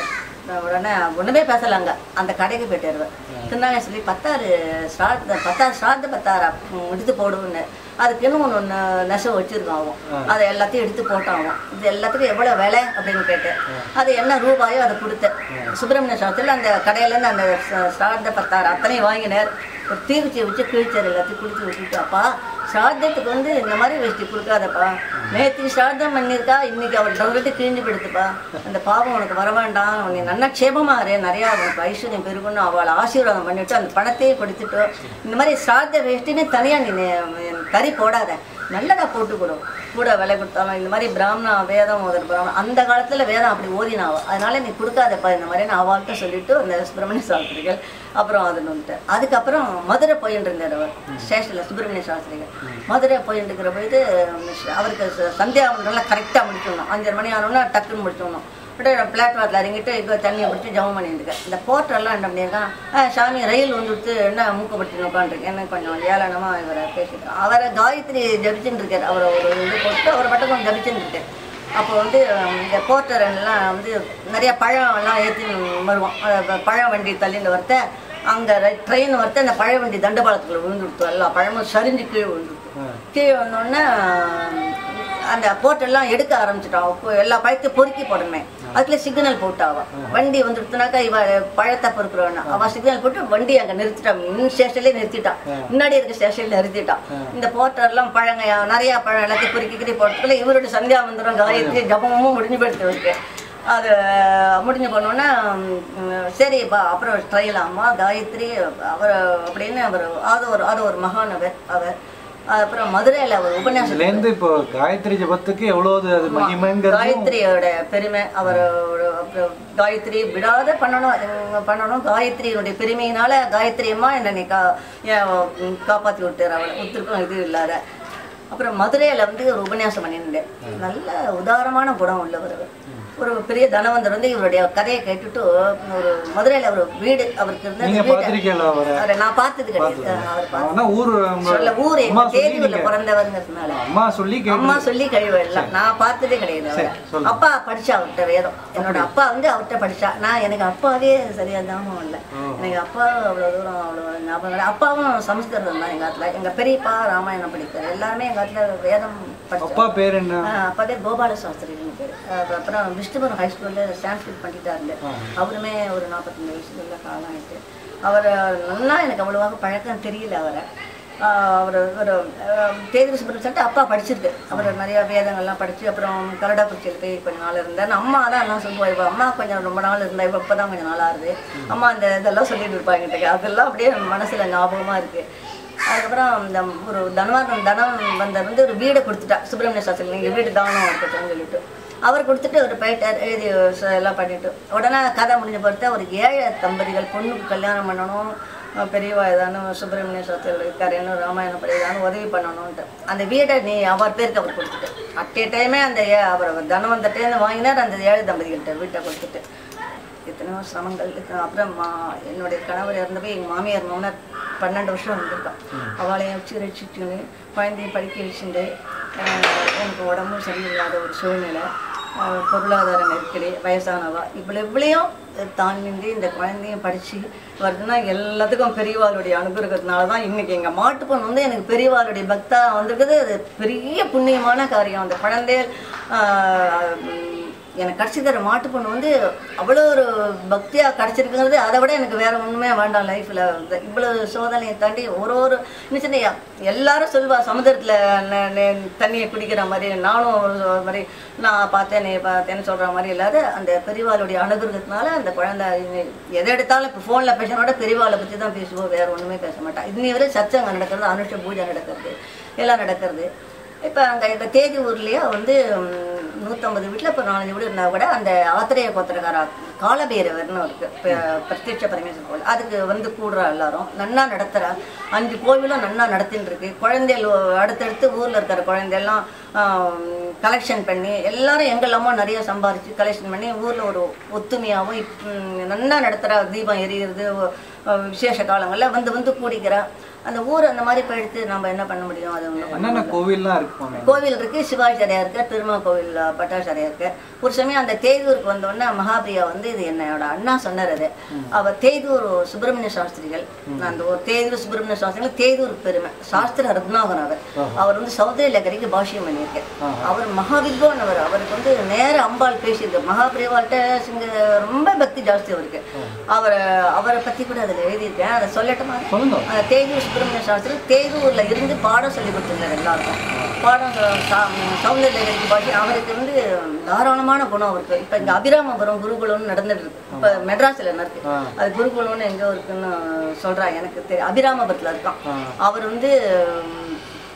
உடனே ஒன்றுமே பேசலாங்க அந்த கடைக்கு போயிட்டு வருவேன் திருநாங்க சொல்லி பத்தாறு ஸ்ராத்த பத்தாறு ஸ்ராத்த பத்தாறு எடுத்து போடுவோன்னு அதுக்கு இன்னும் ஒன்று ஒன்று நெசவு வச்சுருக்கோம் அவன் அதை எல்லாத்தையும் எடுத்து போட்டான் அவன் இது எல்லாத்துக்கும் எவ்வளோ விலை அப்படின்னு கேட்டேன் அது என்ன ரூபாயோ அதை கொடுத்தேன் சுப்பிரமணிய சாஸ்திரியில் அந்த கடையிலேருந்து அந்த ச- ஸ்ராத்த பத்தாறு அத்தனையும் வாங்கினார் ஒரு தீர்ச்சியை வச்சு கிழிச்சார் எல்லாத்தையும் குளிச்சு விட்டுட்டு அப்பா சாதத்துக்கு வந்து இந்த மாதிரி வேஷ்டி கொடுக்காதப்பா நேற்று சாதம் பண்ணியிருக்கா இன்னைக்கு அவள் டொங்கட்டு கிழிஞ்சு போயிடுத்துப்பா அந்த பாவம் உனக்கு வர வேண்டாம் நீ நல்லா க்ஷேமமா இரு நிறையா உனக்கு ஐஸ்வர்யம் பெருகுன்னு அவளை ஆசீர்வாதம் பண்ணிவிட்டு அந்த பணத்தையும் கொடுத்துட்டு இந்த மாதிரி சாத வேஷ்டின்னு தனியாக நீ நே- கறி போடாத நல்லதா போட்டு கொடு கூட விலை கொடுத்தாலும் இந்த மாதிரி பிராமணா வேதம் ஓதுற பிராமணன் அந்த காலத்துல வேதம் அப்படி ஓதினாவோ அதனால நீ கொடுக்காதப்பா இந்த மாதிரி நான் அவள்கிட்ட சொல்லிட்டு அந்த சுப்பிரமணிய சாஸ்திரிகள் அப்புறம் அது வந்துட்டு அதுக்கப்புறம் மதுரை போயிட்டு இருந்தார் அவர் ஸ்டேஷனில் சுப்பிரமணிய சாஸ்திரிகள் மதுரை போயிட்டு இருக்கிற பொழுது அவருக்கு ச- சந்தியாவந்தெல்லாம் கரெக்டாக முடிச்சிடணும் அஞ்சரை மணி ஆனோன்னா டக்குன்னு முடிச்சிடணும் அப்படியே பிளாட்ஃபார்த்தில் இறங்கிட்டு இப்போ தண்ணியை பிடிச்சி ஜவம் பண்ணியிருக்கேன் இந்த போர்ட்டர்லாம் என்ன பண்ணியிருக்கான் "ஆ, சாமி ரயில் வந்துடுத்து என்ன மூக்கப்படுத்தி உட்காந்துருக்கு என்ன கொஞ்சம் ஏளனமாக இவரை பேசிட்டு அவரை காயத்ரி ஜபிச்சுன்னு இருக்கார் அவரை ஒரு இது போட்டு அவரை மட்டும் கொஞ்சம் ஜபிச்சுன்னு இருக்கார் அப்போ வந்து உம், இந்த போர்ட்டர் எல்லாம் வந்து நிறைய பழம் எல்லாம் ஏற்றி வருவோம் அஹ் பழ வண்டி தள்ளிட்டு வரத்த அங்கே ட்ரெயின் வரத்த அந்த பழ வண்டி தண்டபாளத்துக்குள்ள விழுந்துடுத்து எல்லா பழமும் சரிஞ்சு கீழே விழுந்துடுத்து கீழே வந்தோடனே அந்த போட்டெல்லாம் எடுக்க ஆரம்பிச்சிட்டான் அப்போ எல்லா பழத்தையும் பொறுக்கி போடணுமே அதுக்குள்ள சிக்னல் போட்டாவா வண்டி வந்துடுத்துனாக்கா இவ பழத்தை பொறுக்கிறவனா அவ சிக்னல் போட்டு வண்டி அங்க நிறுத்திட்டான் இன்னும் ஸ்டேஷன்லேயே நிறுத்திட்டான் முன்னாடி இருக்க ஸ்டேஷன்ல நிறுத்திட்டான் இந்த போட்டர்லாம் பழங்க நிறைய பழம் எல்லாத்தையும் பொறுக்கி கிரி போட்டதுல இவரோட சந்தியா வந்துடும் காயத்ரி ஜபமும் முடிஞ்சு போயிடுத்து இருக்கு அது முடிஞ்சு போனோன்னே சரிப்பா அப்புறம் ட்ரையலாமா காயத்ரி அவர் அப்படின்னு அவர் அது ஒரு அது ஒரு மகான் அவர் அவர் அப்புறம் மதுரையில் அவர் உபன்யாசம் இதுலேருந்து இப்போ காயத்ரி ஜபத்துக்கு எவ்வளவு அது மகிமைங்கிறது காயத்ரியோட பெருமை அவர் அப்புறம் காயத்ரி விடாத பண்ணணும் இவங்க பண்ணணும் காயத்ரியினுடைய பெருமையினால காயத்ரி அம்மா என்னை கா ஏன் காப்பாற்றி விட்டார் அவளை ஒருத்தருக்கும் இது இல்லாத அப்புறம் மதுரையில் வந்து ஒரு உபன்யாசம் பண்ணியிருந்தேன் நல்ல உதாரமான குணம் உள்ளவர் அவர். ஒரு பெரிய தனவந்தர் வந்து இவருடைய கதையை கேட்டுட்டு ஒரு மதுரையில் அவர் வீடு அவருக்கு இருந்த நீங்க வீடு பார்த்திருக்கீங்களா அவரை அவரை நான் பார்த்தது கிடையாது அவர் பார்த்து ஆனா ஊர் உங்க சொல்ல ஊர் அம்மா எங்க சொல்லி தேதியூர்ல நீங்க பிறந்தவங்கிறதுனால அம்மா சொல்லி கேட்டு அம்மா சொல்லி கழிவெல்லாம் நான் பார்த்ததே கிடையாது அவரை. சொல்லுங்க. அப்பா படிச்சா அவர்கிட்ட வேதம் என்னோட அப்பா வந்து அவர்கிட்ட படிச்சா நான் எனக்கு அப்பாவே சரியா ஞாபகம் இல்லை எனக்கு அப்பா அவ்வளோ தூரம் அவ்வளோ ஞாபகம் இல்லை அப்பாவும் சமஸ்கிருதம் தான் எங்கள் ஆத்துல எங்கள் பெரியப்பா ராமாயணம் படித்தார் எல்லாருமே எங்கள் ஆத்துல வேதம் படித்தார் அப்பா பேர் என்ன அப்பா பேர் கோபால சாஸ்திரின்னு பேர் அஹ் அப்புறம் விஷ்ணுபுரம் ஹை ஸ்கூலில் சான்ஸ்கிரிட் பண்ணிட்டா இருந்தேன் அவருமே ஒரு நாற்பத்தஞ்சு வயசுக்குள்ள காலம் ஆயிட்டு அவர் நல்லா எனக்கு அவ்வளோவாக பழக்கம் தெரியல அவரை ஆஹ் அவர் ஒரு தேதி சுப்பிரமணியம் சொல்லிட்டு அப்பா படிச்சிருக்கு அவர் நிறைய வேதங்கள்லாம் படிச்சு அப்புறம் கரடாக்குறிச்சியில் போய் கொஞ்ச நாள் இருந்தார் அம்மா தான் எல்லாம் சொல்லுவா இவ அம்மா கொஞ்சம் ரொம்ப நாள் இருந்தா இவ இப்போ தான் கொஞ்சம் நாள் ஆகுது அம்மா அந்த இதெல்லாம் சொல்லிட்டு இருப்பாங்க என்கிட்ட அதெல்லாம் அப்படியே மனசுல ஞாபகமா இருக்கு அதுக்கப்புறம் இந்த ஒரு தனவாரம் தனம் வந்த வந்து ஒரு வீடை கொடுத்துட்டா சுப்பிரமணிய சாஸ்திரி நீங்கள் வீடு தானம் இருக்கட்டும்னு சொல்லிட்டு அவர் கொடுத்துட்டு அவர் போயிட்டார் எழுதி ச- எல்லாம் பண்ணிட்டு உடனே கதை முடிஞ்ச பொறுத்த ஒரு ஏழை தம்பதிகள் பொண்ணுக்கு கல்யாணம் பண்ணணும் அஹ் பெரியவா ஏதானும் சுப்பிரமணிய சாஸ்திரி இருக்காருன்னு ராமாயணம் படி ஏதானும் உதவி பண்ணணும்ன்ட்டு அந்த வீடை நீ அவர் பேருக்கு அவர் கொடுத்துட்டு அட்டே டைமே அந்த ஏ- அவர் தனவந்தட்டேன்னு வாங்கினார் அந்த ஏழை தம்பதிகள்கிட்ட வீட்டை கொடுத்துட்டு எத்தனையோ சிரமங்கள் இத்தனை- அப்புறம் மா என்னுடைய கணவர் இறந்தப்போ எங்கள் மாமியார் மாமனார் பன்னெண்டு வருஷம் இருந்திருக்கான் அவளையும் வச்சு ரசிச்சுன்னு குழந்தைய படிக்க வச்சுட்டு அஹ் எனக்கு உடம்பும் சரியில்லாத ஒரு சூழ்நிலை அஹ் பொருளாதார நெருக்கடி வயசானவா இவ்வளோ இவ்வளையும் தாண்டி இந்த குழந்தையும் படித்து வருதுன்னா எல்லாத்துக்கும் பெரியவாளுடைய அனுகிரகத்தினால தான் இன்றைக்கி எங்கள் மாட்டுப்பொண்ணு வந்து எனக்கு பெரியவாளுடைய பக்தா வந்திருக்குது அது பெரிய புண்ணியமான காரியம் அந்த குழந்தைய ஆஹ், உம், எனக்கு கிடச்சி தர மாட்டு பொண்ணு வந்து அவ்வளோ ஒரு பக்தியாக கிடச்சிருக்குங்கிறது அதை விட எனக்கு வேற ஒன்றுமே வேண்டாம் லைஃப்பில் இவ்வளோ சோதனையை தாண்டி ஒரு ஒரு இன்னும் சின்ன எல்லாரும் சொல்வா சமுதிரத்தில் தண்ணியை குடிக்கிற மாதிரி நானும் ஒரு மாதிரி நான் பார்த்தேன் நீ பார்த்தேன்னு சொல்கிற மாதிரி இல்லாத அந்த பெரியவாளுடைய அனுகிரகத்தினால அந்த குழந்தை இன்னி- எதை எடுத்தாலும் இப்போ ஃபோனில் பேசினோட பெரியவாளை பற்றி தான் பேசுவோம் வேற ஒன்றுமே பேச மாட்டான் இன்னி வரை சச்சங்கம் நடக்கிறது அனுஷ்ட பூஜை நடக்கிறது எல்லாம் நடக்கிறது இப்போ அங்கே இந்த தேதி ஊர்லேயே வந்து ம், நூற்றம்பது வீட்டில் இப்போ நாலஞ்சு வீடு இருந்தால் கூட அந்த ஆத்திரேய கோத்திரக்கார காலபைரவர்னு இருக்கு இப்போ பிரத்யட்ச பரமேஸ்வரர் கோவில் அதுக்கு வந்து கூடுறா எல்லாரும் நன்னா நடத்துகிறா அஞ்சு கோவிலும் நன்னா நடத்தின்னு இருக்கு குழந்தைகள் அடுத்தடுத்து ஊரில் இருக்கிற குழந்தையெல்லாம் கலெக்ஷன் பண்ணி எல்லாரும் எங்கெல்லாமோ நிறைய சம்பாரிச்சு கலெக்ஷன் பண்ணி ஊரில் ஒரு ஒத்துமையாகவும் இப் ம், நன்னா நடத்துகிறா தீபம் எரியுறது ஒ- அஹ் விசேஷ காலங்களில் வந்து வந்து கூடிக்கிறா அந்த ஊர் அந்த மாதிரி போயிடுத்து நம்ம என்ன பண்ண முடியும் அதை ஒன்றும் பண்ண என்னென்ன கோவில்லாம் இருக்கு மாமி கோவில் இருக்கு சிவாஜி சிலையா இருக்கு திருமா கோவில் பட்டாசாரியா இருக்கு ஒரு சமயம் அந்த தேதியூருக்கு வந்தோடனே மகாபிரியா வந்து வந்து இது என்னோட அண்ணா சொன்னார் அது அவர் தேதூர் சுப்பிரமணிய சாஸ்திரிகள் நான் அந்த ஒரு தேதூர் சுப்பிரமணிய சாஸ்திரிகள் தேதூர் பெருமை சாஸ்திர ரத்னாகர் அவர் அவர் வந்து சௌதரி லகரிக்கு பாஷ்யம் பண்ணியிருக்கேன் அவர் மகாவித்வான் அவர் அவருக்கு வந்து நேர அம்பாள் பேசியிருக்கு மகாபிரிவாள்கிட்ட சிங்க ரொம்ப பக்தி ஜாஸ்தி அவருக்கு அவரை அவரை பற்றி கூட அதில் எழுதியிருக்கேன் அதை சொல்லட்டுமா சொல்லுங்க அஹ் தேதூர் சுப்பிரமணிய சாஸ்திரி தேதூர்ல இருந்து பாடம் சொல்லி கொடுத்துருந்தார் எல்லாருக்கும் பாடம் சொ- சா- சௌந்தர்யலகரிக்கு பாஷை அவருக்கு வந்து தாராளமான குணம் அவருக்கு இப்போ இங்கே அபிராமபுரம் குருகுலம்னு நடந்துட்டு இருக்கு இப்போ மெட்ராஸில் இருக்கு ஆ. அது குருகுலம்னு எங்கே இருக்குன்னு சொல்றாங்க எனக்கு தெரியும் அபிராமபுரத்தில் இருக்கான் ஆ. அவர் வந்து உம்,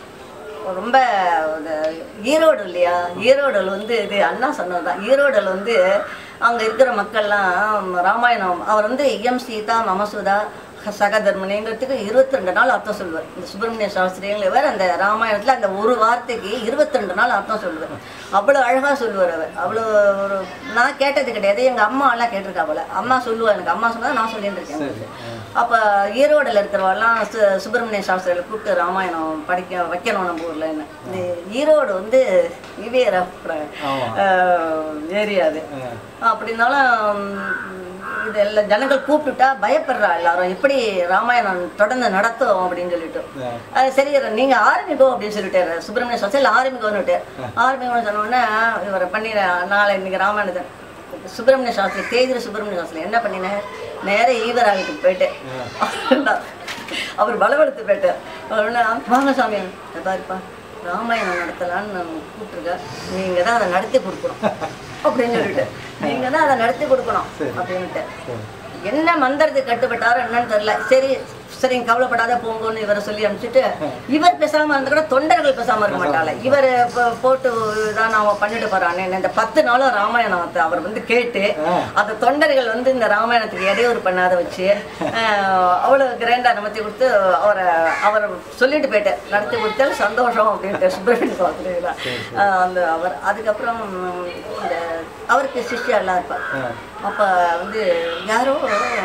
ரொம்ப இந்த ஈரோடு இல்லையா ஈரோடில் வந்து இது அண்ணா சொன்னதுதான் ஈரோடில் வந்து அங்கே இருக்கிற மக்கள்லாம் ராமாயணம் அவர் வந்து எம் சீதா மமசுதா சகதர்மனிங்கிறதுக்கு இருபத்தி ரெண்டு நாள் அர்த்தம் சொல்லுவார் இந்த சுப்பிரமணிய சாஸ்திரிங்கிறவர் அந்த ராமாயணத்தில் அந்த ஒரு வார்த்தைக்கு இருபத்தி ரெண்டு நாள் அர்த்தம் சொல்லுவார் அவ்வளோ அழகாக சொல்லுவார் அவர் அவ்வளோ ஒரு நான் கேட்டது கிடையாது எங்கள் அம்மா எல்லாம் கேட்டிருக்கா போல அம்மா சொல்லுவா எனக்கு அம்மா சொன்னா நான் சொல்லிட்டு இருக்கேன் சரி அப்போ ஈரோடில் இருக்கிறவெல்லாம் சு சுப்பிரமணிய சாஸ்திரியில் கூப்பிட்டு ராமாயணம் படிக்க வைக்கணும் நம்ம ஊரில் என்ன இந்த ஈரோடு வந்து இவேர ஆமா. ஏரியா அது ஆ. அப்படின்னாலும் உம், இது எல்லாம் ஜனங்கள் கூப்பிட்டுட்டா பயப்படுறா எல்லாரும் எப்படி ராமாயணம் தொடர்ந்து நடத்தும் அப்படின்னு சொல்லிட்டு ஆ. அது சரி நீங்க ஆரம்பிக்கோ அப்படின்னு சொல்லிட்டாரு சுப்பிரமணிய சாஸ்திரி ஆரம்பிக்கோன்னுட்டு ஆரம்பிக்கணும்னு சொன்ன உடனே இவரை பண்ணி நாளை இன்னைக்கு ராமாயணத்தை சுப்பிரமணிய சாஸ்திரி தேதிர சுப்பிரமணிய சாஸ்திரி என்ன பண்ணினேன் நேர ஈவரா வீட்டுக்கு போயிட்டேன் அவர் பலவடுத்து போயிட்டார் உடனே வாங்க சாமி இதை பாருப்பா ராமாயணம் நடத்தலான்னு நான் கூப்பிட்டுருக்க நீங்க தான் அதை நடத்தி கொடுக்கணும் அப்படின்னு சொல்லிட்டு நீங்க தான் அதை நடத்தி கொடுக்கணும் அப்படின்ட்டு சரி என்ன மந்திரத்துக்கு கட்டுப்பட்டாரோ என்னன்னு தெரியல சரி சரிங்க கவலைப்படாத போங்கன்னு இவரை சொல்லி அனுப்பிச்சிட்டு இவர் பேசாம இருந்தா கூட தொண்டர்கள் பேசாம இருக்க மாட்டாள இவர் போட்டு தான் நான் பண்ணிட்டு போறானே இந்த பத்து நாளும் ராமாயணத்தை அவர் வந்து கேட்டு அந்த தொண்டர்கள் வந்து இந்த ராமாயணத்துக்கு இடையூறு பண்ணாத வச்சு ஆஹ், அவ்வளவு கிராண்டா நமத்தி கொடுத்து அவரை அவரை சொல்லிட்டு போயிட்டார் நடத்தி கொடுத்தாலும் சந்தோஷம் அப்படின்ட்டு சுப்பிரமணிய சாஸ்திரிகளா அந்த அவர் அதுக்கப்புறம் இந்த அவருக்கு சிஷ்யா எல்லாம் இருப்பார் ஆ. அப்போ வந்து யாரோ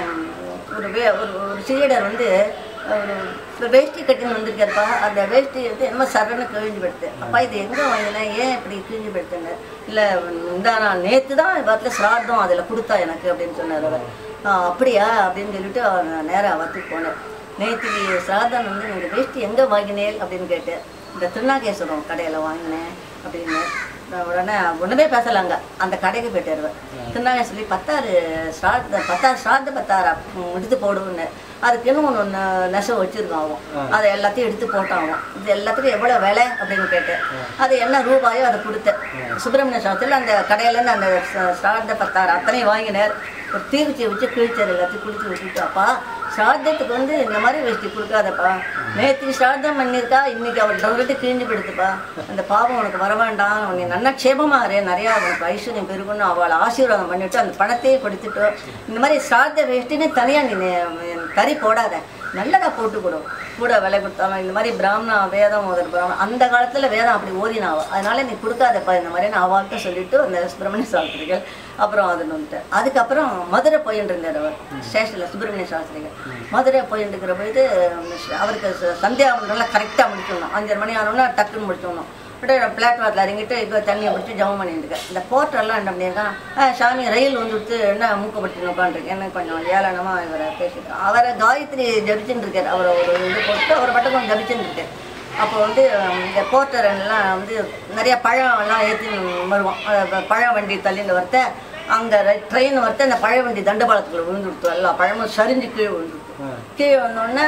ஒரு வே ஒரு ஒரு சீடர் வந்து ஒரு ஒரு வேஷ்டி கட்டின்னு வந்திருக்காருப்பா அந்த வேஷ்டி வந்து என்னமோ சரணு கிழிஞ்சு போடுது அப்பா இது எங்கே வாங்கினேன் ஏன் இப்படி கிழிஞ்சு போடுத்துன்னு இல்லை இந்த நான் நேற்று தான் பார்த்துல சிரார்த்தம் அதில் கொடுத்தா எனக்கு அப்படின்னு சொன்னார் அவர் "ஆ, அப்படியா அப்படின்னு சொல்லிட்டு அவர் நேராக அவத்துக்கு போனேன் நேற்றுக்கு சிரார்த்தம் வந்து நீங்கள் வேஷ்டி எங்கே வாங்கினேன் அப்படின்னு கேட்டேன் இந்த திருநாகேஸ்வரம் கடையில் வாங்கினேன் அப்படின்னு நான் உடனே ஒன்றுமே பேசலாங்க அந்த கடைக்கு போயிட்டு திருநாங்க சொல்லி பத்தாறு ஸ்ரார்த்த பத்தாறு ஸ்ரார்த்த பத்தாறு ம், எடுத்து போடுவோன்னு அதுக்கு இன்னும் ஒன்று ஒன்று நெசவு வச்சுருக்கோம் அவன் அதை எல்லாத்தையும் எடுத்து போட்டான் அவன் இது எல்லாத்துக்கும் எவ்வளோ விலை அப்படின்னு கேட்டேன் அது என்ன ரூபாயோ அதை கொடுத்தேன் சுப்பிரமணிய சாஸ்திரியில் அந்த கடையிலேருந்து அந்த ச- ஸ்ரார்த்த பத்தாறு அத்தனையும் வாங்கினார் ஒரு தீக்குச்சியை வச்சு கிழிச்சார் எல்லாத்தையும் குளிச்சு விட்டுட்டு அப்பா ஸ்ரார்த்தத்துக்கு வந்து இந்த மாதிரி வேஷ்டி கொடுக்காதப்பா நேற்று ஸ்ரார்த்தம் பண்ணியிருக்கா இன்னைக்கு அவர் டவுட்டு கிழிஞ்சு போயிடுதுப்பா அந்த பாவம் உனக்கு வர வேண்டாம் நீ நல்ல க்ஷேமமா இரு நிறையா உனக்கு ஐஸ்வர்யம் பெருகணும் அவளை ஆசீர்வாதம் பண்ணிவிட்டு அந்த பணத்தையே கொடுத்துட்டு இந்த மாதிரி ஸ்ரார்த்த வேஷ்டின்னு தனியாக நீ நெ- கறி போடாத நல்லதா போட்டு கொடு கூட விலை கொடுத்தாலும் இந்த மாதிரி பிராமணா வேதம் ஓதுற பிராமணன் அந்த காலத்தில் வேதம் அப்படி ஓதினாவோ அதனால நீ கொடுக்காதப்பா இந்த மாதிரி நான் அவள்கிட்ட சொல்லிட்டு அந்த சுப்பிரமணிய சாஸ்திரிகள் அப்புறம் அது வந்துட்டு அதுக்கப்புறம் மதுரை போயின்னு இருந்தார் அவர் ஸ்டேஷனில் சுப்பிரமணிய சாஸ்திரிகள் மதுரை போயிட்டு இருக்கிற போயிட்டு அவருக்கு ச- சந்தியாவந்தனம்லாம் கரெக்டாக முடிச்சிடணும் அஞ்சரை மணி ஆனோன்னா டக்குன்னு முடிச்சிடணும் அப்படியே பிளாட்ஃபார்த்தில் இறங்கிட்டு இப்போ தண்ணியை பிடிச்சி ஜவம் பண்ணிட்டு இந்த போர்ட்டர்லாம் என்ன பண்ணியிருக்கான் ஆ சாமி ரயில் வந்துட்டு என்ன மூக்கப்பட்டு உட்காந்துருக்கு என்ன கொஞ்சம் ஏளனமாக இவரை பேசிட்டு அவரை காயத்ரி ஜபிச்சுட்டு இருக்கார் அவரை ஒரு இது போட்டு அவரை மட்டும் கொஞ்சம் ஜபிச்சுட்டு இருக்கார் அப்போ வந்து உம், இந்த போர்ட்டர் எல்லாம் வந்து நிறைய பழம் எல்லாம் ஏற்றி வருவோம் அஹ் பழ வண்டி தள்ளின்னு வரத்த அங்கே ட்ரெயின் வரத்த அந்த பழ வண்டி தண்டபாளத்துக்குள்ள விழுந்துடுத்து எல்லா பழமும் சரிஞ்சு கீழே விழுந்துடுத்து கீழே வந்தோடனே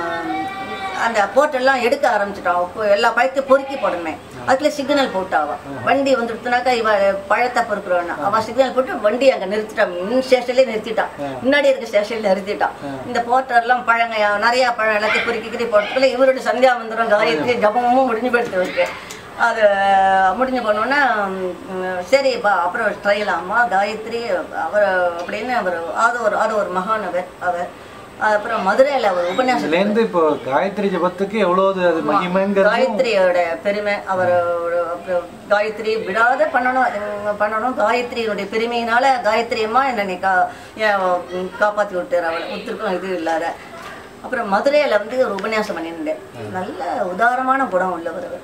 அந்த போட்டெல்லாம் எடுக்க ஆரம்பிச்சிட்டான் இப்போ எல்லா பழத்தையும் பொறுக்கி போடணுமே அதுக்குள்ள சிக்னல் போட்டாவா வண்டி வந்துடுத்துனாக்கா இவ பழத்தை பொறுக்கிறவனா அவ சிக்னல் போட்டு வண்டி அங்க நிறுத்திட்டான் மின் ஸ்டேஷன்லேயே நிறுத்திட்டான் முன்னாடி இருக்க ஸ்டேஷன்ல நிறுத்திட்டான் இந்த போட்டர்லாம் பழங்க நிறைய பழம் எல்லாத்தையும் பொறுக்கி கிட்டி போட்டதுல இவருடைய சந்தியா மந்திரம் காயத்ரி ஜபமும் முடிஞ்சு போயிடுத்து இருக்கு அது முடிஞ்சு போனோன்னா சரிப்பா அப்புறம் ட்ரையலாமா காயத்ரி அவர் அப்படின்னு அவர் அது ஒரு அது ஒரு மகாநகர் அவர் அப்புறம் மதுரையில் அவர் உபன்யாசம் இதுலேருந்து இப்போ காயத்ரி ஜபத்துக்கு எவ்வளவு அது மகிமைங்கிறது காயத்ரியோட பெருமை அவர் காயத்ரி விடாத பண்ணணும் அது பண்ணணும் காயத்ரியினுடைய பெருமையினால காயத்ரி அம்மா என்னை நீ கா ஏன் காப்பாற்றி விட்டார் அவளை ஒத்துருக்கும் இது இல்லாத அப்புறம் மதுரையில் வந்து ஒரு உபன்யாசம் பண்ணியிருந்தேன் நல்ல உதாரமான குணம் உள்ளவர் அவர்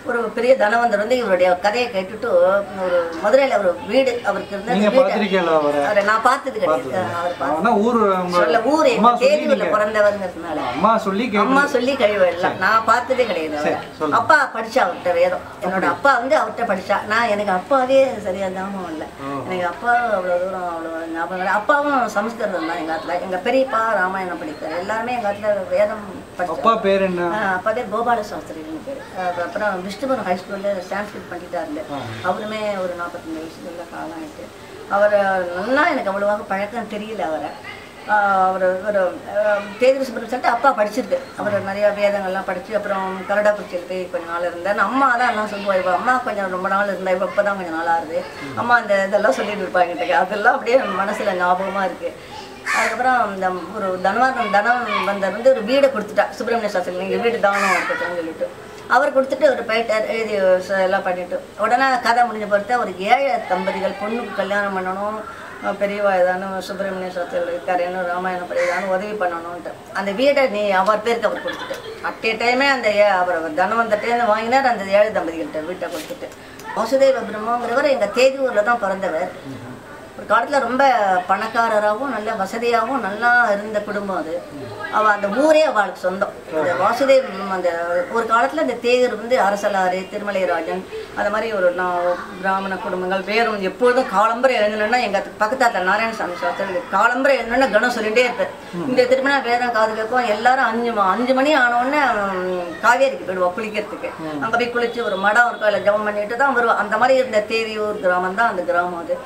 ஒரு பெரிய தனவந்தர் வந்து இவருடைய கதையை கேட்டுட்டு ஒரு மதுரையில் ஒரு வீடு அவருக்கு இருந்த நீங்க அந்த வீடு பார்த்திருக்கீங்களா அவரை அவரை நான் பார்த்தது கிடையாது அவர் பார்த்து ஆனா ஊர் உங்க சொல்ல ஊர் அம்மா எங்க சொல்லி தேதியூர்ல நீங்க பிறந்தவருங்கிறதுனால அம்மா சொல்லி கேட்டு அம்மா சொல்லி கழிவு எல்லாம் நான் பார்த்ததே கிடையாது அவரை. சரி, சொல்லுங்க. அப்பா படிச்சா அவர்கிட்ட வேதம் என்னோட அப்பா வந்து அவர்கிட்ட படிச்சா நான் எனக்கு அப்பாவே சரியா ஞாபகம் இல்லை எனக்கு அப்பா அவ்வளோ தூரம் அவ்வளோ ஞாபகம் இல்லை அப்பாவும் சமஸ்கிருதம் தான் எங்கள் ஆத்துல எங்கள் பெரியப்பா ராமாயணம் படிக்கிறார் எல்லாருமே எங்கள் ஆத்துல வேதம் படிச்சாங்க அப்பா பேர் என்ன அப்பா பேர் கோபால சாஸ்திரின்னு பேர் அப்புறம் விஷ்ணுபுரம் ஹை ஸ்கூலில் சான்ஸ்கிரிட் பண்ணிட்டு இருந்தார் அவருமே ஒரு நாற்பத்தஞ்சு வயசுல காலம் ஆயிட்டு அவர் நல்லா எனக்கு அவ்வளோவாக பழக்கம் தெரியல அவரை ஆஹ் அவர் ஒரு தேதிரி சுப்பிரமணியம் சொல்லிட்டு அப்பா படிச்சிருக்கு அவர் நிறைய வேதங்கள்லாம் படிச்சு அப்புறம் கரடாக்குச்சியில் போய் கொஞ்ச நாள் இருந்தார் அம்மா தான் எல்லாம் சொல்லுவா இவ அம்மா கொஞ்சம் ரொம்ப நாள் இருந்தா இவ இப்போ தான் கொஞ்சம் நாள் ஆகுது அம்மா அந்த இதெல்லாம் சொல்லிட்டு இருப்பாங்க என்கிட்ட. அதெல்லாம் அப்படியே மனசுல ஞாபகமா இருக்கு அதுக்கப்புறம் இந்த ஒரு தனவாதம் தனம் வந்தவர் வந்து ஒரு வீடை கொடுத்துட்டா சுப்பிரமணிய சாஸ்திரி நீங்கள் வீடு தானம் இருக்கட்டும்னு சொல்லிட்டு அவர் கொடுத்துட்டு அவர் போயிட்டார் எழுதி ச- எல்லாம் பண்ணிட்டு உடனே கதை முடிஞ்ச பொறுத்த ஒரு ஏழை தம்பதிகள் பொண்ணுக்கு கல்யாணம் பண்ணணும் அஹ் பெரியவா ஏதானும் சுப்பிரமணிய சாஸ்திரி இருக்காருன்னு ராமாயணம் படி ஏதானும் உதவி பண்ணணும்ன்ட்டு அந்த வீடை நீ அவர் பேருக்கு அவர் கொடுத்துட்டு அட்டே டைமே அந்த ஏ- அவர் தனவந்தட்டேருந்து வாங்கினார் அந்த ஏழை தம்பதிகள்கிட்ட வீட்டை கொடுத்துட்டு வாசுதேவ பிரம்மங்கிறவர் எங்கள் தேதியூரில் தான் பிறந்தவர் ஒரு காலத்தில் ரொம்ப பணக்காரராகவும் நல்ல வசதியாகவும் நல்லா இருந்த குடும்பம் அது அவ அந்த ஊரே அவளுக்கு சொந்தம் அந்த வாசுதேவ் அந்த ஒரு காலத்தில் இந்த தேர் வந்து அரசலாறு திருமலைராஜன் அந்த மாதிரி ஒரு நா- பிராமண குடும்பங்கள் வேறும் எப்பொழுதும் காலம்பரை எழுந்தணும்னா எங்கள் பக்கத்தாத்த நாராயணசாமி சாஸ்திரி காலம்பரை எழுந்தணும்னா கணம் சொல்லிட்டே இருப்பேன் இந்த திருமண வேதம் காது கேட்கும் எல்லாரும் அஞ்சு ம- அஞ்சு மணி ஆனோடனே காவேரிக்கு போயிடுவோம் குளிக்கிறதுக்கு அங்கே போய் குளிச்சு ஒரு மடம் இருக்கும் அதில் ஜபம் பண்ணிட்டு தான் வருவோம் அந்த மாதிரி இருந்த தேதியூர் கிராமம் தான் அந்த கிராமம் அது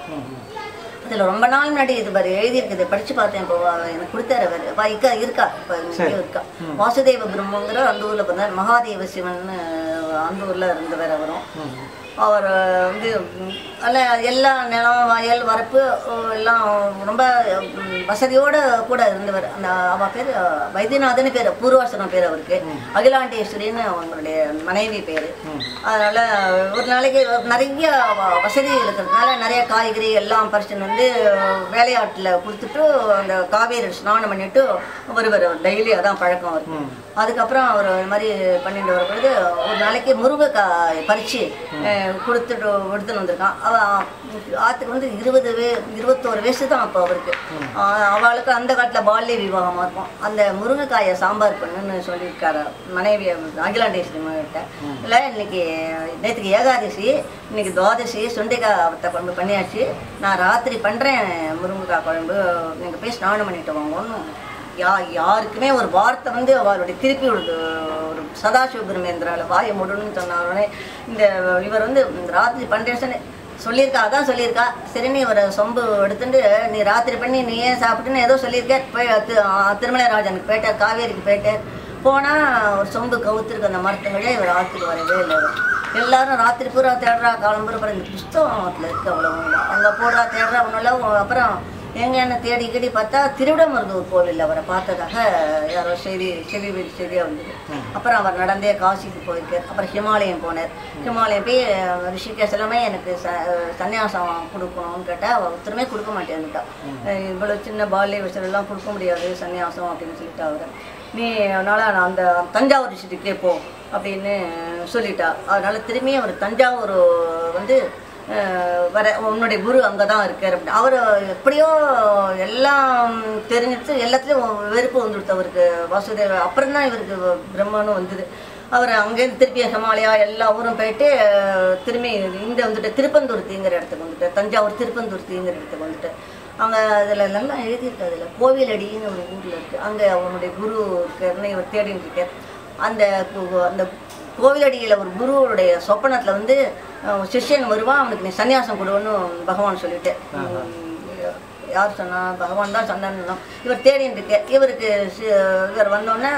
இதில் ரொம்ப நாள் முன்னாடி இது பாரு எழுதியிருக்குது படிச்சு பார்த்தேன் இப்போ அவ எனக்கு கொடுத்தாரு அவர் வா இருக்கா இருக்கா இப்போ இங்கேயும் இருக்கா வாசுதேவ பிரம்மங்கிற அந்த ஊரில் பிறந்தார் மகாதேவ சிவன் அந்த ஊரில் இருந்தவர் அவரும் அவர் வந்து ம், நல்ல எல்லா நிலம் வயல் வரப்பு அஹ், எல்லாம் ரொம்ப ம், வசதியோட கூட இருந்தவர் அந்த அவ பேர் வைத்தியநாதன் பேர் பூர்வாசனம் பேர் அவருக்கு அகிலாண்டேஸ்வரின்னு அவங்களுடைய மனைவி பேர் அதனால ஒரு நாளைக்கு நிறைய வ- வசதி இருக்கிறதுனால நிறைய காய்கறி எல்லாம் பறிச்சுன்னு வந்து வேலையாட்டில் கொடுத்துட்டு அந்த காவேரி ஸ்நானம் பண்ணிட்டு வருவார் டெய்லி அதான் பழக்கம் அவருக்கு அதுக்கப்புறம் அவர் இது மாதிரி பண்ணிட்டு வர பொழுது ஒரு நாளைக்கு முருங்கைக்காய் பறித்து கொடுத்துட்டு எடுத்துன்னு வந்திருக்கான் அவ ஆற்றுக்கு வந்து இருபது வே இருபத்தோரு வயசு தான் அப்போ அவருக்கு ஆஹ் அவளுக்கு அந்த காலத்தில் பால்ய விவாகமாக இருக்கும் அந்த முருங்கைக்காயை சாம்பார் பண்ணுன்னு சொல்லியிருக்காரு மனைவி அகிலாண்டேஸ்வரி கிட்ட இல்லை இன்னைக்கு நேற்றுக்கு ஏகாதசி இன்னைக்கு துவாதசி சுண்டைக்காய் அவத்தை குழம்பு பண்ணியாச்சு நான் ராத்திரி பண்ணுறேன் முருங்கைக்காய் குழம்பு நீங்கள் போய் ஸ்நானம் பண்ணிட்டு வாங்கன்னு யா யாருக்குமே ஒரு வார்த்தை வந்து அவருடைய திருப்பி விடுது ஒரு சதாசிவ பிரமேந்திரால வாயை முடணும்னு சொன்னாரோடனே இந்த இவர் வந்து ராத்திரி பன்னெண்டு சொல்லியிருக்கா அதான் சொல்லியிருக்கா சரி நீ ஒரு சொம்பு எடுத்துட்டு நீ ராத்திரி பண்ணி நீ ஏன் சாப்பிட்டுன்னு ஏதோ சொல்லியிருக்க போய் தி- ஆ, திருமலைராஜனுக்கு போயிட்டார் காவேரிக்கு போயிட்டார் போனால் ஒரு சொம்பு கவுத்துருக்கு அந்த மரத்துங்களே இவர் ஆற்றுக்கு வரவே இல்லை அவர். எல்லாரும் ராத்திரி பூரா தேடுறா காலம்புற அப்புறம் இந்த புஸ்தகத்தில் இருக்கு அவ்வளோ அங்கே போடுறா தேடுறா ஒன்றும் அப்புறம் எங்க என்ன தேடி கிடி பார்த்தா திருவிடமருதூர் கோவிலில் அவரை பார்த்ததாக யாரோ செய்தி செவி செய்தியாக வந்தது அப்புறம் அவர் நடந்தே காசிக்கு போயிருக்கார் அப்புறம் ஹிமாலயம் போனார் ஹிமாலயம் போய் அஹ், ரிஷிகேஷ் எல்லாமே எனக்கு ச சன்னியாசம் கொடுக்கணும்னு கேட்டால் அவள் ஒருத்தருமே கொடுக்க மாட்டேன்னுட்டா அஹ், இவ்வளோ சின்ன பால்ய வயசுலலாம் கொடுக்க முடியாது சன்னியாசம் அப்படின்னு சொல்லிட்டு அவர் நீ அதனால் நான் அந்த தஞ்சாவூர் டிஸ்ட்ரிக்டே போ அப்படின்னு சொல்லிட்டா அதனால திரும்பி அவர் தஞ்சாவூர் வந்து அஹ் வர உன்னுடைய குரு அங்கே தான் இருக்கார் அப்படின்னு அவர் எப்படியோ எல்லாம் தெரிஞ்சிட்டு எல்லாத்துலேயும் வெறுப்பு வந்துடுத்து அவருக்கு வாசுதேவ அப்புறம் தான் இவருக்கு பிரம்மனும் வந்தது அவர் அங்கேருந்து திருப்பி ஹிமாலயா எல்லா ஊரும் போயிட்டு அஹ், திரும்பி இந்த வந்துட்டு திருப்பந்தூர்த்திங்கிற இடத்துக்கு வந்துட்டு தஞ்சாவூர் திருப்பந்தூர்த்திங்கிற இடத்துக்கு வந்துட்டு அங்கே அதில் நல்லா எழுதியிருக்கு அதில் கோவிலடின்னு ஒரு ஊரில் இருக்குது அங்கே அவனுடைய குரு இருக்காருன்னு இவர் தேடிட்டு இருக்கார் அந்த கு- அந்த கோவிலடியில் ஒரு குருவுடைய சொப்பனத்தில் வந்து அஹ், சிஷ்யன் வருவான் அவனுக்கு நீ சன்னியாசம் கொடுன்னு பகவான் சொல்லிட்டு உம், யார் சொன்னா பகவான் தான் சொன்னான்னு இவர் தேடின்னு இருக்கு இவருக்கு சி- இவர் வந்தோடனே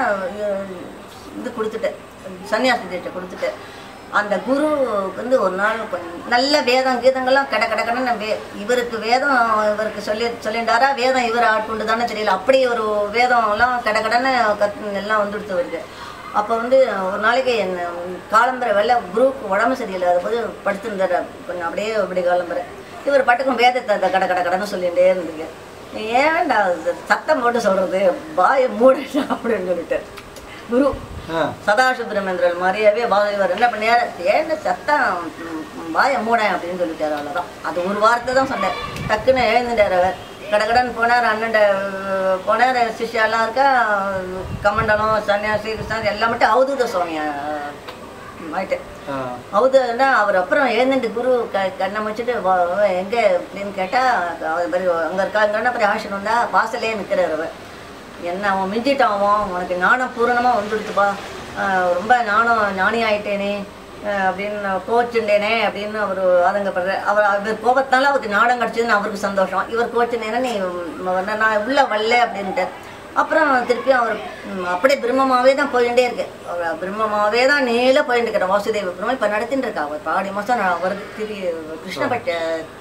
இது கொடுத்துட்டு சன்னியாசி தீட்சை கொடுத்துட்டு அந்த குருவுக்கு வந்து ஒரு நாள் கொஞ்சம் நல்ல வேதம் கீதங்கள்லாம் கட கட கடன்னு வே இவருக்கு வேதம் இவருக்கு சொல்லி சொல்லிண்டாரா வேதம் இவர் ஆட்கொண்டு தானே தெரியல அப்படி ஒரு வேதம்லாம் கட கடன்னு கத் எல்லாம் வந்துடுத்து வருது அப்போ வந்து ஒரு நாளைக்கு என்ன காலம்பரை வெள்ள குருவுக்கு உடம்பு சரியில்லாத போது படுத்திருந்தார் கொஞ்சம் அப்படியே அப்படி காலம்பரை இவர் பட்டுக்கும் வேதத்தை அந்த கட கட கடன்னு சொல்லிகிட்டே இருந்தீங்க ஏன்டா இது சத்தம் போட்டு சொல்கிறது பாயை மூடா அப்படின்னு சொல்லிட்டு குரு ஆ சதாசிவபிரமேந்திரன் மாதிரியாவே வா- இவர் என்ன பண்ணார் ஏன்னு சத்தம் ம், ம், வாயை மூடேன் அப்படின்னு சொல்லிட்டாரு அவ்வளோதான் அது ஒரு வார்த்தை தான் சொன்னேன் டக்குன்னு எழுந்துட்டார் அவர் கடகடன் போனார் அண்ணன் போனார் சிஷ்யாலாம் இருக்கா கமண்டலம் சன்னியாசி கிருஷ்ணன் எல்லாம் மட்டும் அவதூத சுவாமியா ஆயிட்டு ஆ அவதுன்னா அவர் அப்புறம் எழுந்துட்டு குரு க கண்ணை வச்சுட்டு வா- வா, எங்க அப்படின்னு கேட்டால் அவர் பெரிய அங்கே இருக்காங்கன்னா பெரிய ஆசனம் வந்தா வாசலே நிற்கிறார் அவர் என்ன அவன் மிஞ்சிட்டான் அவன் உனக்கு ஞானம் பூரணமாக வந்துடுத்துப்பா ஆஹ் ரொம்ப ஞானம் ஞானி ஆயிட்டேனே ஆஹ் அப்படின்னு கோச்சுண்டேனே அப்படின்னு அவர் ஆதங்கப்படுற அவர் இவர் கோபத்தால அவருக்கு ஞானம் கிடச்சதுன்னு அவருக்கு சந்தோஷம் இவர் கோச்சுனேன்னா நீ ம், நான் உள்ள வரல அப்படின்ட்டு அப்புறம் திருப்பி அவர் ம், அப்படியே பிரம்மமாவே தான் போயிட்டே இருக்கு அவர் பிரம்மமாவே தான் நேல போயிட்டு இருக்கிற வாசுதேவ பிரம்மம் இப்போ நடத்திட்டு இருக்கா அவர் பாடி மாதம் வருது திரி கிருஷ்ணபட்ச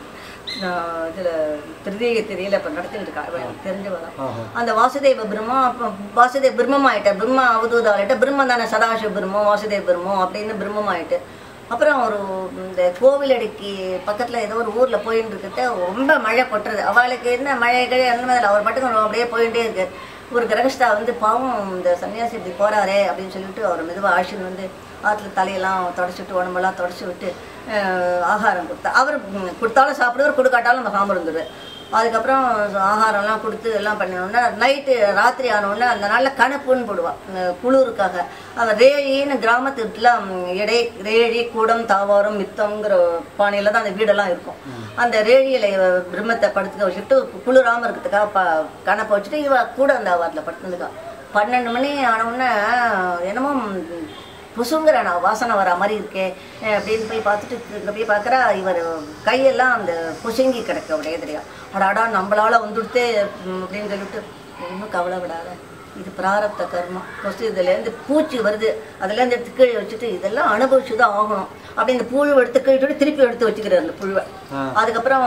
ஆஹ், இதுல திருதீக திரியில இப்போ நடத்திட்டு இருக்கா இவ எனக்கு தெரிஞ்சு வரும் ஆஹா. அந்த வாசுதேவ பிரம்மா அப்போ வாசுதேவ பிரம்மம் ஆயிட்ட பிரம்மா அவதூதாலிட்ட பிரம்மம் தானே சதாசிவ பிரம்மம் வாசுதேவ பிரம்மம் அப்படின்னு பிரம்மம் ஆயிட்டு அப்புறம் ஒரு இந்த கோவிலடிக்கு பக்கத்தில் ஏதோ ஒரு ஊரில் போயின்னு இருக்கிட்ட ரொம்ப மழை கொட்டுறது அவளுக்கு என்ன மழை கிழை அந்த மாதிரி அவர் பாட்டுக்கு அப்படியே போயிட்டே இருக்கு ஒரு கிரகஸ்தா வந்து பாவம் இந்த சன்னியாசி இப்படி போறாரே அப்படின்னு சொல்லிட்டு அவர் மெதுவாக ஆஷின் வந்து ஆற்றுல தலையெல்லாம் தொடச்சிட்டு உடம்பெல்லாம் தொடச்சி விட்டு அஹ், ஆகாரம் கொடுத்தா அவர் ம், கொடுத்தாலும் சாப்பிடுவார் கொடுக்காட்டாலும் நம்ம சாம்பல் இருந்துருவார் அதுக்கப்புறம் ஆகாரம்லாம் கொடுத்து எல்லாம் பண்ணினோன்னா நைட்டு ராத்திரி ஆனோடனே அந்த நாளில் கணப்புன்னு போடுவாள் குளிருக்காக அவன் ரேழின்னு கிராமத்துலாம் இடை ரேழி கூடம் தாவாரம் மித்தங்கிற பானையில் தான் அந்த வீடெல்லாம் இருக்கும் அந்த ரேழியில் இவ பிரம்மத்தை படுத்துக்க வச்சுட்டு குளிராமல் இருக்கிறதுக்காக ப கணப்பை வச்சுட்டு இவ கூட அந்த வாரத்தில் படுத்துருந்துக்கா பன்னெண்டு மணி ஆனவுடனே என்னமோ புசுங்கிற நான் வாசனை வர மாதிரி இருக்கே அஹ் அப்படின்னு போய் பார்த்துட்டு இங்கே போய் பார்க்குறா இவர் கையெல்லாம் அந்த புசுங்கி கிடக்கு அப்படியே தெரியும் அடாடா நம்மளால வந்துடுத்தே ம், அப்படின்னு சொல்லிட்டு ஒன்றும் கவலைப்படாத இது பிராரப்த கர்மம் ஃபஸ்ட்டு இதுலேருந்து பூச்சி வருது அதுலேருந்து எடுத்து கீழே வச்சுட்டு இதெல்லாம் அனுபவிச்சு தான் ஆகணும் அப்படி இந்த புழு எடுத்து கீழே விட்டு திருப்பி எடுத்து வச்சுக்கிறார் அந்த புழுவை ஆ. அதுக்கப்புறம்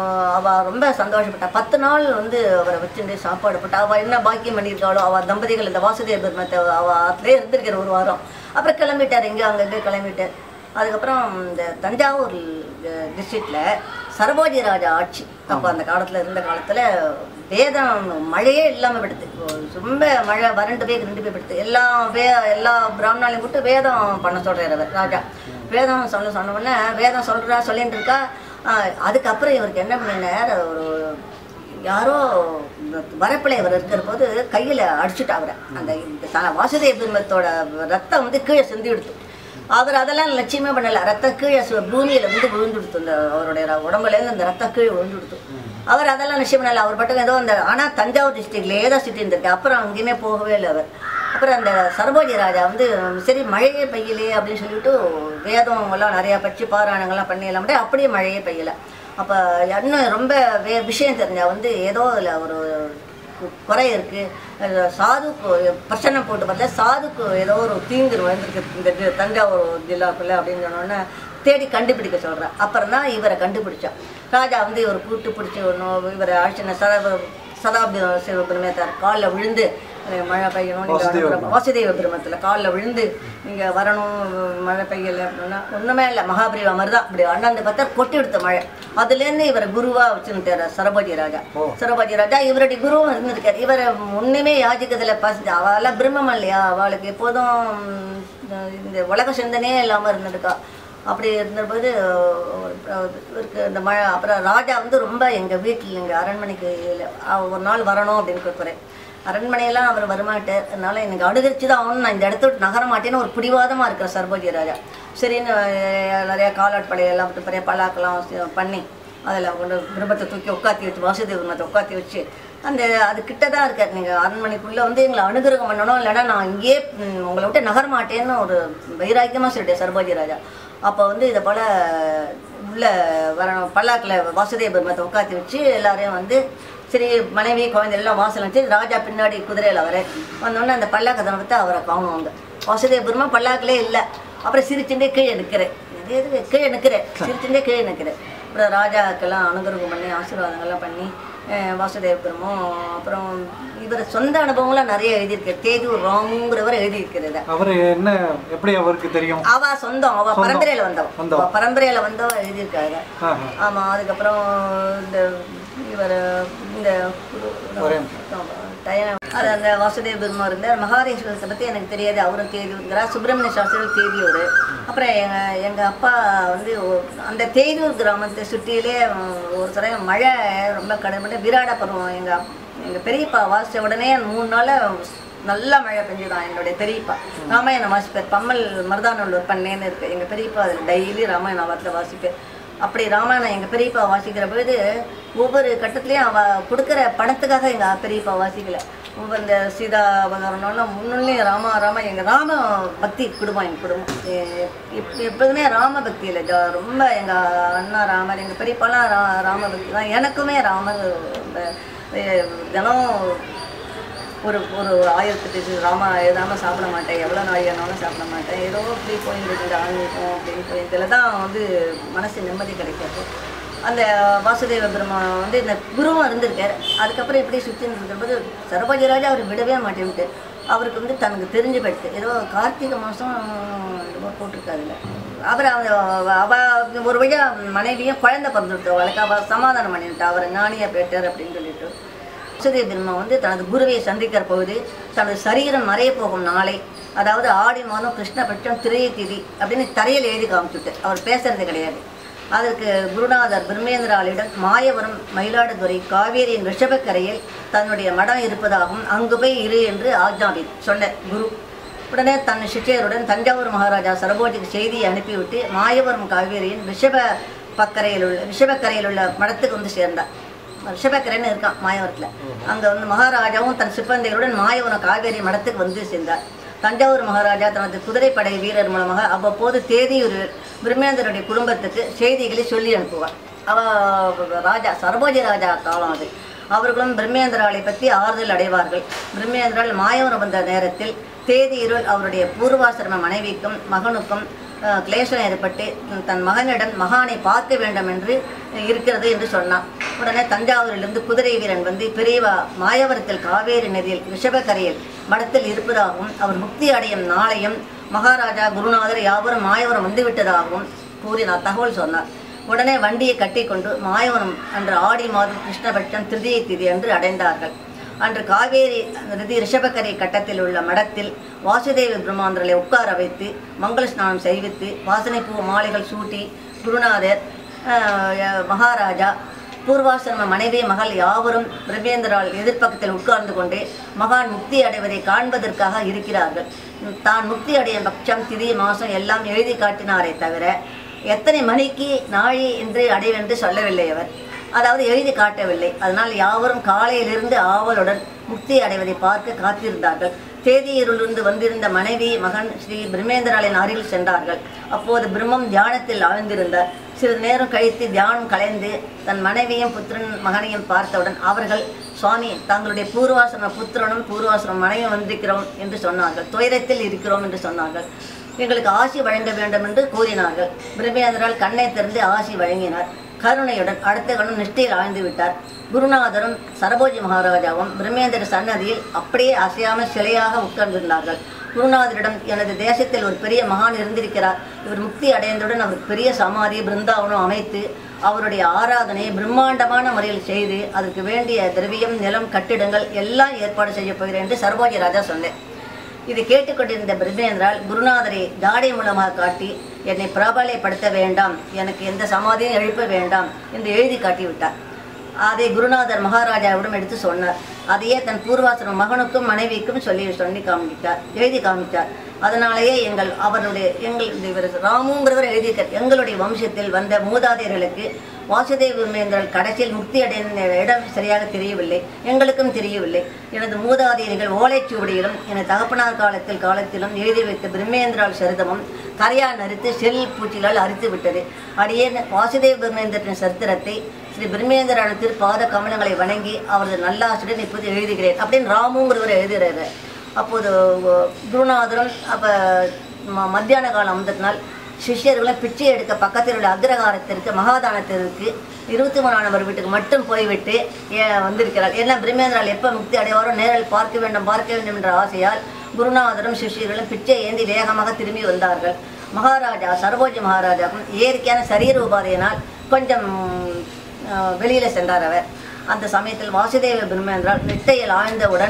அவ ரொம்ப சந்தோஷப்பட்டா பத்து நாள் வந்து அவரை வச்சுட்டு சாப்பாடு போட்டா அவ என்ன பாக்கியம் பண்ணியிருக்காளோ அவ தம்பதிகள் இந்த வாசுதேவ பெருமத்தை அவ அதுலேயே இருந்திருக்கிற ஒரு வாரம் அப்புறம் கிளம்பிட்டார் எங்கே அங்கங்கே கிளம்பிட்டார் அதுக்கப்புறம் இந்த தஞ்சாவூர் டிஸ்ட்ரிக்டில் சரபோஜி ராஜா ஆட்சி அப்போ அந்த காலத்தில் இருந்த காலத்தில் வேதம் மழையே இல்லாமல் விடுது ரொம்ப மழை வறண்டு போய் ரெண்டு போய் விடுது எல்லா வே எல்லா பிராமணாலையும் கூப்பிட்டு வேதம் பண்ண சொல்கிறார் அவர் ராஜா வேதம் சொல்ல சொன்ன உடனே வேதம் சொல்கிறா சொல்லிட்டு இருக்கா ஆஹ் அதுக்கப்புறம் இவருக்கு என்ன பண்ணினார் ஒரு யாரோ வரப்பிள்ளை இவர் இருக்கிற போது கையில் அடிச்சுட்டா அவரை அந்த இந்த ச- வாசுதேவ பிம்பத்தோட ரத்தம் வந்து கீழே சிந்தி விடுத்து அவர் அதெல்லாம் லட்சியமே பண்ணல ரத்தம் கீழே சு- பூமியில வந்து விழுந்துடுத்து இந்த அவருடைய ர- உடம்புலேருந்து அந்த ரத்தம் கீழே விழுந்துடுத்து அவர் அதெல்லாம் நிச்சயம் பண்ணல அவர் மட்டும் ஏதோ அந்த ஆனால் தஞ்சாவூர் டிஸ்ட்ரிக்ட்ல ஏதோ சிட்டி இருந்திருக்கு அப்புறம் அங்கேயுமே போகவே இல்லை அவர் அப்புறம் அந்த சரபோஜி ராஜா வந்து சரி மழையே பெய்யலையே அப்படின்னு சொல்லிட்டு வேதம் எல்லாம் நிறையா பற்றி பாராயணங்கள்லாம் பண்ணி எல்லாம் பண்ணி அப்படியே மழையே பெய்யலை அப்போ இன்னும் ரொம்ப வே விஷயம் தெரிஞ்சா வந்து ஏதோ அதில் ஒரு கு- குறை இருக்கு அது சாதுக்கு பிரச்சனை போட்டு பார்த்தா சாதுக்கு ஏதோ ஒரு தீங்கு வந்திருக்கு இந்த தி- தஞ்சாவூர் ஜில்லாக்குள்ள அப்படின்னு சொன்னோன்னே தேடி கண்டுபிடிக்க சொல்கிறேன் அப்புறம் தான் இவரை கண்டுபிடிச்சான் ராஜா வந்து இவர் கூட்டு பிடிச்சி ஒன்றும் இவரை அழிச்சின சதா சதாப்தி சிவபெருமேத்தார் காலில் விழுந்து எனக்கு மழை பெய்யணும் நீங்க வாசுதேவ அனுப்புற- வாசுதேவ பெருமத்தில் காலில் விழுந்து நீங்கள் வரணும் மழை பெய்யலை அப்படின்னா ஒன்றுமே இல்லை மகாபிரிவா மாதிரி தான் இப்படி அண்ணாந்து பார்த்தா கொட்டி எடுத்த மழை அதுலேருந்து இவரை குருவாக வச்சுருந்தார் சரபோஜி ராஜா ஓ. சரபோஜி ராஜா இவருடைய குருவும் இருந்திருக்காரு இவரை ஒன்றுமே யாஜிக்கிறதுல பசி அவெல்லாம் பிரம்மம் இல்லையா அவளுக்கு எப்போதும் ம், இந்த உலக சிந்தனையே இல்லாமல் இருந்திருக்கா அப்படி இருந்தபோது அஹ், இவருக்கு இந்த மழை அப்புறம் ராஜா வந்து ரொம்ப எங்கள் வீட்டில் எங்கள் அரண்மனைக்கு இல்ல- அவ ஒரு நாள் வரணும் அப்படின்னு கேட்குறேன் அரண்மனையெல்லாம் அவர் வரமாட்டார் அதனால எனக்கு அனுகரிச்சு தான் ஆகணும் நான் இந்த இடத்த விட்டு நகர மாட்டேன்னு ஒரு பிடிவாதமாக இருக்கிற சர்போஜி ராஜா சரின்னு அஹ், நிறைய காலாட்படையெல்லாம் விட்டு பெரிய பல்லாக்கெல்லாம் சி- பண்ணி அதில் கொண்டு விருப்பத்தை தூக்கி உட்காத்தி வச்சு வாசுதேவ விரும்பத்தை உட்காத்தி வச்சு அந்த அது கிட்ட தான் இருக்கார் நீங்கள் அரண்மனைக்குள்ளே வந்து எங்களை அனுகிரகம் பண்ணணும் இல்லைன்னா நான் இங்கேயே ம், உங்களை விட்டு நகர மாட்டேன்னு ஒரு வைராக்கியமாக சொல்லிட்டேன் சர்போஜி ராஜா அப்போ வந்து இதை போல் உள்ள வரணும் பல்லாக்கில் வாசுதேவ பெருமத்தை உட்காத்தி வச்சு எல்லாரையும் வந்து சரி மனைவி குழந்தை எல்லாம் வாசல் வச்சு ராஜா பின்னாடி குதிரையில் வர வந்தோடனே அந்த பல்லாக்க தனத்தை அவரை காணும் அங்கே வாசுதேவ பெருமா பல்லாக்கிலே இல்லை அப்புறம் சிரிச்சுட்டே கீழே நிற்கிறேன் இது எதுக்கு கீழே நிற்கிறேன் சிரிச்சுட்டே கீழே நிற்கிறேன் அப்புறம் ராஜாக்கெல்லாம் அனுகிரகம் பண்ணி ஆசீர்வாதங்கள்லாம் பண்ணி அஹ், வாசுதேவ பெருமும் அப்புறம் இவர் சொந்த அனுபவங்கள்லாம் நிறைய எழுதியிருக்காரு தேஜூர் ராமுங்கிறவர் எழுதியிருக்கிறது அவர் என்ன எப்படி அவருக்கு தெரியும் அவ சொந்தம் அவ சொந்தம். பரம்பரையில வந்தவ வந்தவ. அவ பரம்பரையில வந்தவ எழுதியிருக்காங்க ஆஹா. ஆமா அதுக்கப்புறம் இந்த இவர் இந்த ஒரே டைம் அது அந்த வாசுதேவ பெருமா இருந்தார் மகாதேஸ்வரத்தை பற்றி எனக்கு தெரியாது அவரும் தேதியூருங்கிறார் சுப்பிரமணிய சாஸ்திரம் தேதியூர் அப்புறம் எங்கள் எங்கள் அப்பா வந்து ஒ- அந்த தேதியூர் கிராமத்தை சுற்றியிலே உம், ஒரு தடவை மழை ரொம்ப கடுமையான விராட பருவம் எங்கள் எங்கள் பெரியப்பா வாசித்த உடனே மூணு நாள் நல்ல மழை பெஞ்சுதான் என்னுடைய பெரியப்பா ராமாயணம் வாசிப்பார் பம்மல் மருதானூர் பண்ணேன்னு இருக்கு எங்கள் பெரியப்பா அதில் டெய்லி ராமாயணம் வாரத்தில் வாசிப்பார் அப்படி ராமாயணம் எங்கள் பெரியப்பா வாசிக்கிற பொழுது ஒவ்வொரு கட்டத்துலேயும் அவ கொடுக்குற பணத்துக்காக எங்கள் பெரியப்பா வாசிக்கல ஒவ்வொரு இந்த சீதா அவதாரம்னா முன்னுள்ளே ராமா ராம எங்கள் ராம பக்தி குடும்பம் எங்கள் குடும்பம் எ- எப் எப்போதுமே ராம பக்தி இல்லை ஜா- ரொம்ப எங்கள் அண்ணா ராமர் எங்கள் பெரியப்பாலாம் ரா ராம பக்தி தான் எனக்குமே ராமர் ரொம்ப எ- தினம் ஒரு ஒரு ஆயிரத்தெட்டு இது ராமா எழுதாமல் சாப்பிட மாட்டேன் எவ்வளோ நாள் ஆனாலும் சாப்பிட மாட்டேன் ஏதோ இப்படி போயிட்டு இந்த ஆன்மீகம் அப்படின்னு போய் இதில் தான் வந்து மனசு நிம்மதி கிடைக்காது அந்த வாசுதேவ பிரம்மா வந்து இந்த குருவும் இருந்திருக்காரு அதுக்கப்புறம் இப்படி சுற்றின்னு இருக்கிறபோது சரபோஜராஜா அவர் விடவே மாட்டேன்ட்டு அவருக்கு வந்து தனக்கு தெரிஞ்சு போயிடுது ஏதோ கார்த்திகை மாதம் என்னமோ போட்டிருக்காதுல அவர் அவ அவ ஒரு வழியா மனைவியும் குழந்தை பிறந்துட்டு அவளுக்கு அவ சமாதானம் பண்ணிவிட்டா அவரை ஞானியா போயிட்டார் அப்படின்னு சொல்லிட்டு சுதே பிரம்மா வந்து தனது குருவை சந்திக்கிற பொழுது தனது சரீரம் மறைய போகும் நாளை அதாவது ஆடி மாதம் கிருஷ்ணபட்சம் திரைய திதி அப்படின்னு தரையில் எழுதி காமிச்சுட்டு அவர் பேசுறது கிடையாது அதற்கு குருநாதர் பிரம்மேந்திராளிடம் மாயவரம் மயிலாடுதுறை காவேரியின் ரிஷபக்கரையில் தன்னுடைய மடம் இருப்பதாகவும் அங்கு போய் இரு என்று ஆஜ்ஞாபி சொன்ன குரு உடனே தன் சிஷ்யருடன் தஞ்சாவூர் மகாராஜா சரபோஜிக்கு செய்தியை அனுப்பிவிட்டு மாயவரம் காவேரியின் ரிஷப பக்கரையில் உள்ள ரிஷபக்கரையில் உள்ள மடத்துக்கு வந்து சேர்ந்தார் ரிஷபக்கரைன்னு இருக்கான் மாயவரத்தில் அங்கே வந்து மகாராஜாவும் தன் சிப்பந்திகளுடன் மாயவரம் காவேரி மடத்துக்கு வந்து சேர்ந்தார் தஞ்சாவூர் மகாராஜா தனது குதிரைப்படை வீரர் மூலமாக அவ்வப்போது தேதியூர் பிரம்மேந்திரனுடைய குடும்பத்துக்கு செய்திகளை சொல்லி அனுப்புவார் அவ ராஜா சரபோஜி ராஜா காலம் அது அவர்களும் பிரம்மேந்திராவை பற்றி ஆறுதல் அடைவார்கள் பிரம்மேந்திரால் மாயவரம் வந்த நேரத்தில் தேதியிருள் அவருடைய பூர்வாசிரம மனைவிக்கும் மகனுக்கும் அஹ், கிளேசம் ஏற்பட்டு உம், தன் மகனிடம் மகானை பார்க்க வேண்டும் என்று இருக்கிறது என்று சொன்னான் உடனே தஞ்சாவூரிலிருந்து குதிரை வீரன் வந்து பெரியவா மாயவரத்தில் காவேரி நதியில் ரிஷபக்கரையில் மடத்தில் இருப்பதாகவும் அவர் முக்தி அடையும் நாளையும் மகாராஜா குருநாதர் யாவரும் மாயவரம் வந்துவிட்டதாகவும் கூறினார் தகவல் சொன்னார் உடனே வண்டியை கட்டிக்கொண்டு மாயவரம் அன்று ஆடி மாதம் கிருஷ்ணபட்சம் திருதியை திதி அன்று அடைந்தார்கள் அன்று காவேரி ரிதி ரிஷபக்கரை கட்டத்தில் உள்ள மடத்தில் வாசுதேவ பிரம்மாந்தர்களை உட்கார வைத்து மங்கள ஸ்நானம் செய்வித்து வாசனை பூ மாலைகள் சூட்டி குருநாதர் ஆஹ், மகாராஜா பூர்வாசிரம மனைவி மகள் யாவரும் பிரம்மேந்திரால் எதிர்ப்பக்கத்தில் உட்கார்ந்து கொண்டு மகான் முக்தி அடைவதை காண்பதற்காக இருக்கிறார்கள் தான் முக்தி அடையும் பட்சம் திதி மாசம் எல்லாம் எழுதி காட்டினாரே தவிர எத்தனை மணிக்கு நாழி என்று அடைவென்று சொல்லவில்லை அவர் அதாவது எழுதி காட்டவில்லை அதனால் யாவரும் காலையிலிருந்து ஆவலுடன் முக்தி அடைவதை பார்க்க காத்திருந்தார்கள் தேதியிலிருந்து வந்திருந்த மனைவி மகன் ஸ்ரீ பிரம்மேந்திராலின் அருகில் சென்றார்கள் அப்போது பிரம்மம் தியானத்தில் ஆழ்ந்திருந்தார் சிறிது நேரம் கழித்து தியானம் கலைந்து தன் மனைவியும் புத்திரன் மகனையும் பார்த்தவுடன் அவர்கள் சுவாமி தங்களுடைய பூர்வாசிரம புத்திரனும் பூர்வாசிரம மனைவியும் வந்திருக்கிறோம் என்று சொன்னார்கள் துயரத்தில் இருக்கிறோம் என்று சொன்னார்கள் எங்களுக்கு ஆசி வழங்க வேண்டும் என்று கூறினார்கள் பிரம்மேந்திரால் கண்ணை திறந்து ஆசி வழங்கினார் கருணையுடன் அடுத்த கணம் நிஷ்டையில் ஆழ்ந்து விட்டார் குருநாதரும் சரபோஜி மகாராஜாவும் பிரம்மேந்திர சன்னதியில் அப்படியே அசையாமல் சிலையாக உட்கார்ந்திருந்தார்கள் குருநாதரிடம் எனது தேசத்தில் ஒரு பெரிய மகான் இருந்திருக்கிறார் இவர் முக்தி அடைந்தவுடன் அவருக்கு பெரிய சமாதி பிருந்தாவனம் அமைத்து அவருடைய ஆராதனையை பிரம்மாண்டமான முறையில் செய்து அதற்கு வேண்டிய திரவியம் நிலம் கட்டிடங்கள் எல்லாம் ஏற்பாடு செய்ய போகிறேன் என்று சரபோஜி ராஜா சொன்னேன் இதை கேட்டுக்கொண்டிருந்த பிரம்மேந்திரால் குருநாதரை தாடை மூலமாக காட்டி என்னை பிரபலப்படுத்த வேண்டாம் எனக்கு எந்த சமாதியும் எழுப்ப வேண்டாம் என்று எழுதி காட்டிவிட்டார் அதை குருநாதர் மகாராஜாவிடம் எடுத்து சொன்னார் அதையே தன் பூர்வாசிரம மகனுக்கும் மனைவிக்கும் சொல்லி சொல்லி காமித்தார் எழுதி காமித்தார் அதனாலேயே எங்கள் அவருடைய எங்கள் இந்த இவர் ராமுங்கிறவர் எழுதியிருக்கார் எங்களுடைய வம்சத்தில் வந்த மூதாதையர்களுக்கு வாசுதேவ விமேந்திரன் கடைசியில் முக்தி அடைந்த இடம் சரியாக தெரியவில்லை எங்களுக்கும் தெரியவில்லை எனது மூதாதையர்கள் ஓலைச்சுவடியிலும் எனது தகப்பனார் காலத்தில் காலத்திலும் எழுதி வைத்த பிரம்மேந்திரால் சரிதமும் கரையால் அரித்து செல் பூச்சிகளால் அரித்து விட்டது அடியே வாசுதேவ பிரம்மேந்திரத்தின் சரித்திரத்தை ஸ்ரீ பிரம்மேந்திரான திருப்பாத கமலங்களை வணங்கி அவரது நல்லாசுடன் இப்போது எழுதுகிறேன் அப்படின்னு ராமுங்கிறவர் எழுதுகிறாரு அப்போது குருநாதரும் அப்போ மத்தியான காலம் வந்ததுனால் சிஷ்யர்களும் பிச்சை எடுக்க பக்கத்தில் உள்ள அக்ரகாரத்திற்கு மகாதானத்திற்கு இருபத்தி மூணானவர் வீட்டுக்கு மட்டும் போய்விட்டு ஏ- வந்திருக்கிறார் ஏன்னா பிரம்மேந்திரால் எப்போ முக்தி அடைவாரோ நேரில் பார்க்க வேண்டும் பார்க்க வேண்டும் என்ற ஆசையால் குருநாதரும் சிஷ்யர்களும் பிச்சை ஏந்தி வேகமாக திரும்பி வந்தார்கள் மகாராஜா சரபோஜி மகாராஜாவும் இயற்கையான சரீர உபாதையினால் கொஞ்சம் அஹ், வெளியில சென்றார் அவர் அந்த சமயத்தில் வாசுதேவ பிரம்மேந்திரால் நெட்டையில் ஆழ்ந்தவுடன்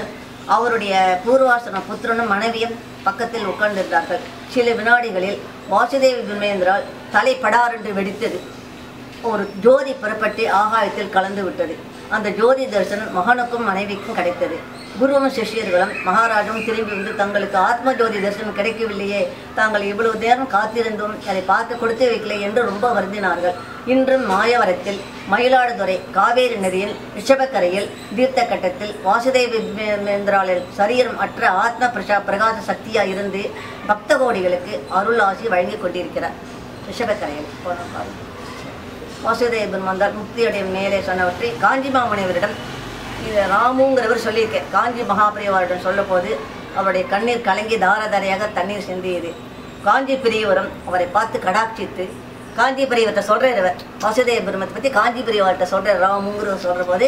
அவருடைய பூர்வாசன புத்திரனும் மனைவியும் பக்கத்தில் உட்கார்ந்திருந்தார்கள் சில வினாடிகளில் வாசுதேவ பிரம்மேந்திரால் தலை படாரென்று வெடித்தது ஒரு ஜோதி புறப்பட்டு ஆகாயத்தில் கலந்து விட்டது அந்த ஜோதி தரிசனம் மகனுக்கும் மனைவிக்கும் கிடைத்தது குருவும் சிஷ்யர்களும் மகாராஜும் திரும்பி வந்து தங்களுக்கு ஆத்ம ஜோதி தரிசனம் கிடைக்கவில்லையே தாங்கள் இவ்வளவு நேரம் காத்திருந்தும் அதை பார்த்து கொடுத்து வைக்கலை என்று ரொம்ப வருந்தினார்கள் இன்றும் மாயவரத்தில் மயிலாடுதுறை காவேரி நதியில் ரிஷபக்கரையில் தீர்த்த கட்டத்தில் வாசுதேவேந்திராளில் சரீரம் அற்ற ஆத்ம பிரசா பிரகாச சக்தியாக இருந்து பக்த கோடிகளுக்கு அருள் ஆசி வழங்கி கொண்டிருக்கிறார் ரிஷபக்கரையில் போனோம் பாருங்க வாசுதேவன் வந்தால் முக்தியடையும் மேலே சொன்னவற்றை காஞ்சி மாமுனிவரிடம் இது ராமுங்கிறவர் சொல்லியிருக்கேன் காஞ்சி மகாபிரியவரிடம் சொல்லும்போது அவருடைய கண்ணீர் கலங்கி தாரதாரையாக தண்ணீர் சிந்தியது காஞ்சி பிரியவரும் அவரை பார்த்து கடாட்சித்து காஞ்சி பிரியவர்கிட்ட சொல்கிறார் இவர் வாசுதேவ பெருமத்தை பற்றி காஞ்சி பிரியவர்கிட்ட சொல்கிறார் ராமுங்கிறவர் சொல்கிற போது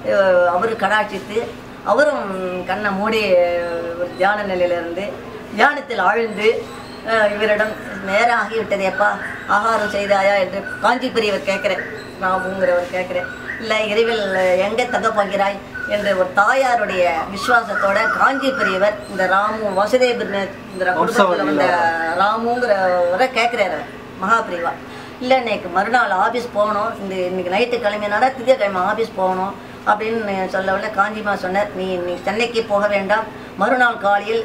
அவர் கடாட்சித்து அவரும் கண்ணை மூடி அஹ், ஒரு தியான நிலையிலிருந்து தியானத்தில் ஆழ்ந்து அஹ் இவரிடம் நேரம் ஆகிவிட்டதேப்பா ஆகாரம் செய்தாயா என்று காஞ்சி பெரியவர் கேட்கிறேன் ராமுங்கிறவர் கேட்கிறேன் இல்லை இரவில் எங்கே தங்க போகிறாய் என்று ஒரு தாயாருடைய விசுவாசத்தோட காஞ்சி பெரியவர் இந்த ராமு வசுதேவந்திர குடும்பத்தில் வந்த ராமுங்கிறவரை கேட்குறாரு அவர், மகாபிரிவா இல்லை இன்னைக்கு மறுநாள் ஆஃபீஸ் போகணும் இந்த இன்னைக்கு நைட்டு கிளம்பினாரா திங்கக்கிழமை ஆஃபீஸ் போகணும் அப்படின்னு சொல்லவுள்ள காஞ்சிமா சொன்னார் நீ நீ சென்னைக்கு போக வேண்டாம் மறுநாள் காலையில்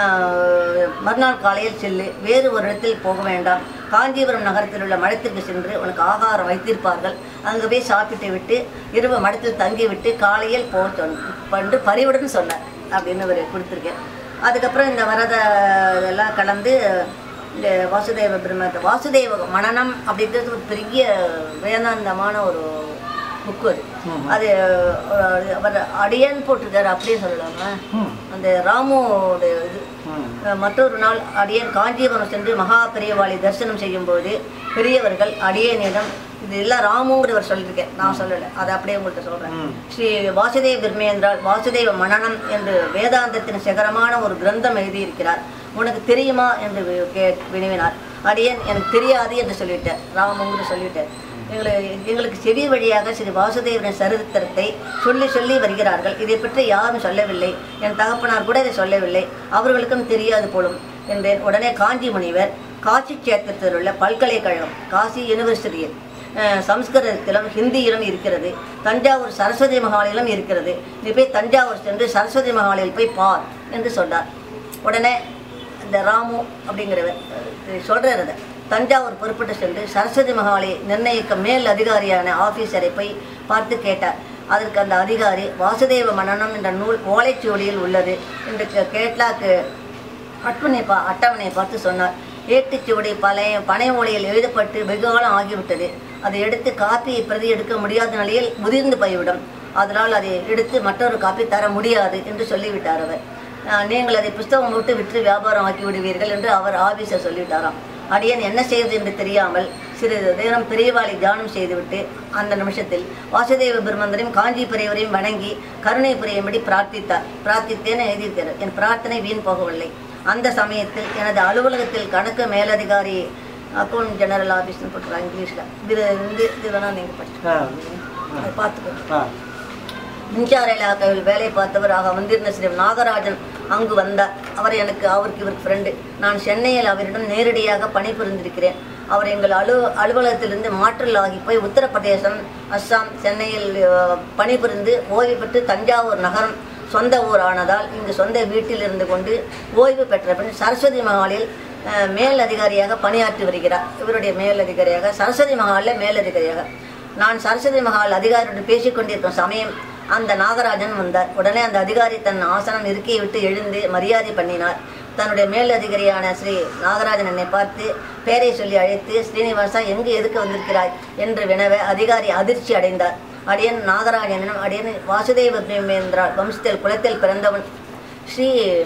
ஆஹ், மறுநாள் காலையில் செல்லு வேறு ஒரு இடத்தில் போக வேண்டாம் காஞ்சிபுரம் நகரத்தில் உள்ள மடத்திற்கு சென்று உனக்கு ஆகாரம் வைத்திருப்பார்கள் அங்கே போய் சாப்பிட்டு விட்டு இரவு மடத்தில் தங்கிவிட்டு காலையில் போக சொன்ன பண்டு பரிவுடன் சொன்னார் அப்படின்னு அவர் கொடுத்துருக்கேன் அதுக்கப்புறம் இந்த வரத இதெல்லாம் கலந்து இந்த வாசுதேவ பிரம்மத்தை வாசுதேவ மனனம் அப்படின்றது ஒரு பெரிய வேதாந்தமான ஒரு புக்கு அது அது அஹ், அவர் அடியன் போட்டிருக்காரு அப்படியே சொல்லலாமா ம் அந்த ராமுவோட இது ம் அஹ், மற்றொரு நாள் அடியன் காஞ்சிபுரம் சென்று மகா பெரியவாளை தரிசனம் செய்யும்போது பெரியவர்கள் அடியனிடம் இது எல்லாம் ராமுங்கிறவர் சொல்லியிருக்கேன் நான் சொல்லலை அதை அப்படியே உங்கள்கிட்ட சொல்கிறேன் ம். ஸ்ரீ வாசுதேவ பிரம்மேந்திரால் வாசுதேவ மனனம் என்று வேதாந்தத்தின் சிகரமான ஒரு கிரந்தம் எழுதியிருக்கிறார் உனக்கு தெரியுமா என்று வி- கே வினவினார் அடியன் எனக்கு தெரியாது என்று சொல்லிட்டார் ராமுங்கிற சொல்லிட்டார் எங்களுக்கு எங்களுக்கு செவி வழியாக ஸ்ரீ வாசுதேவனின் சரித்திரத்தை சொல்லி சொல்லி வருகிறார்கள் இதை பற்றி யாரும் சொல்லவில்லை என் தகப்பனார் கூட இதை சொல்லவில்லை அவர்களுக்கும் தெரியாது போலும் என்றேன் உடனே காஞ்சி முனிவர் காசி கஷேத்திரத்தில் உள்ள பல்கலைக்கழகம் காசி யூனிவர்சிட்டியில் அஹ், சம்ஸ்கிருதத்திலும் ஹிந்தியிலும் இருக்கிறது தஞ்சாவூர் சரஸ்வதி மகாலிலும் இருக்கிறது நீ போய் தஞ்சாவூர் சென்று சரஸ்வதி மகாலில் போய் பார் என்று சொன்னார் உடனே இந்த ராமு அப்படிங்கிறவர் அஹ், சொல்றார் அதை தஞ்சாவூர் பொறுப்பிட்டு சென்று சரஸ்வதி மகாலை நிர்ணயிக்க மேல் அதிகாரியான ஆபீசரை போய் பார்த்து கேட்டார் அதற்கு அந்த அதிகாரி வாசுதேவ மன்னனம் என்ற நூல் ஓலைச்சுவடியில் உள்ளது என்று கே- கேட்லாக்கு அட்டவணை பா அட்டவணையை பார்த்து சொன்னார் ஏட்டுச்சுவடி பழைய பனை ஓலையில் எழுதப்பட்டு வெகுகாலம் ஆகிவிட்டது அதை எடுத்து காப்பியை பிரதி எடுக்க முடியாத நிலையில் முதிர்ந்து போய்விடும் அதனால் அதை எடுத்து மற்றொரு காப்பி தர முடியாது என்று சொல்லிவிட்டார் அவர் அஹ், நீங்கள் அதை புஸ்தகம் விட்டு விற்று வியாபாரம் ஆக்கி விடுவீர்கள் என்று அவர் ஆபீசர் சொல்லிவிட்டாராம் அடியன் என்ன செய்வது என்று தெரியாமல் சிறிது நேரம் பெரியவாளை தியானம் செய்துவிட்டு அந்த நிமிஷத்தில் வாசுதேவ பிரம்மந்தரையும் காஞ்சி பெரியவரையும் வணங்கி கருணை புரியும்படி பிரார்த்தித்தார் பிரார்த்தித்தேன்னு எழுதியிருக்கிறார் என் பிரார்த்தனை வீண் போகவில்லை அந்த சமயத்தில் எனது அலுவலகத்தில் கணக்கு மேலதிகாரி அக்கௌண்ட் ஜெனரல் ஆஃபீஸ்னு போட்டுருக்காங்க இங்கிலீஷில் இது வந்து இது வேணால் நீங்கள் படிச்சு ஆ அதை பார்த்துக்கோங்க ஆ மின்சார இலாக்காவில் வேலை பார்த்தவராக வந்திருந்த ஸ்ரீ நாகராஜன் அங்கு வந்தார் அவர் எனக்கு அவருக்கு இவருக்கு ஃப்ரெண்டு நான் சென்னையில் அவரிடம் நேரடியாக பணிபுரிந்திருக்கிறேன் அவர் எங்கள் அலு அலுவலகத்திலிருந்து மாற்றல் ஆகி போய் உத்தரப்பிரதேசம் அஸ்ஸாம் சென்னையில் அஹ், பணிபுரிந்து ஓய்வு பெற்று தஞ்சாவூர் நகரம் சொந்த ஊர் ஆனதால் இங்கு சொந்த வீட்டில் இருந்து கொண்டு ஓய்வு பெற்ற பின் சரஸ்வதி மகாலில் அஹ், மேல் அதிகாரியாக பணியாற்றி வருகிறார் இவருடைய மேல் அதிகாரியாக சரஸ்வதி மகாலில் மேல் அதிகாரியாக நான் சரஸ்வதி மகால் அதிகாரியுடன் பேசிக் கொண்டிருக்கும் சமயம் அந்த நாகராஜன் வந்தார் உடனே அந்த அதிகாரி தன் ஆசனம் இருக்கையை விட்டு எழுந்து மரியாதை பண்ணினார் தன்னுடைய மேல் அதிகாரியான ஸ்ரீ நாகராஜன் என்னை பார்த்து பேரை சொல்லி அழைத்து ஸ்ரீனிவாசா எங்கு எதுக்கு வந்திருக்கிறாய் என்று வினவ அதிகாரி அதிர்ச்சி அடைந்தார் அடியன் நாகராஜனும் அடியன் வாசுதேவ பிரம்மேந்திரா வம்சத்தில் குலத்தில் பிறந்தவன் ஸ்ரீ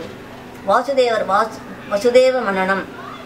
வாசுதேவர் வாஸ் வசுதேவ மன்னனம்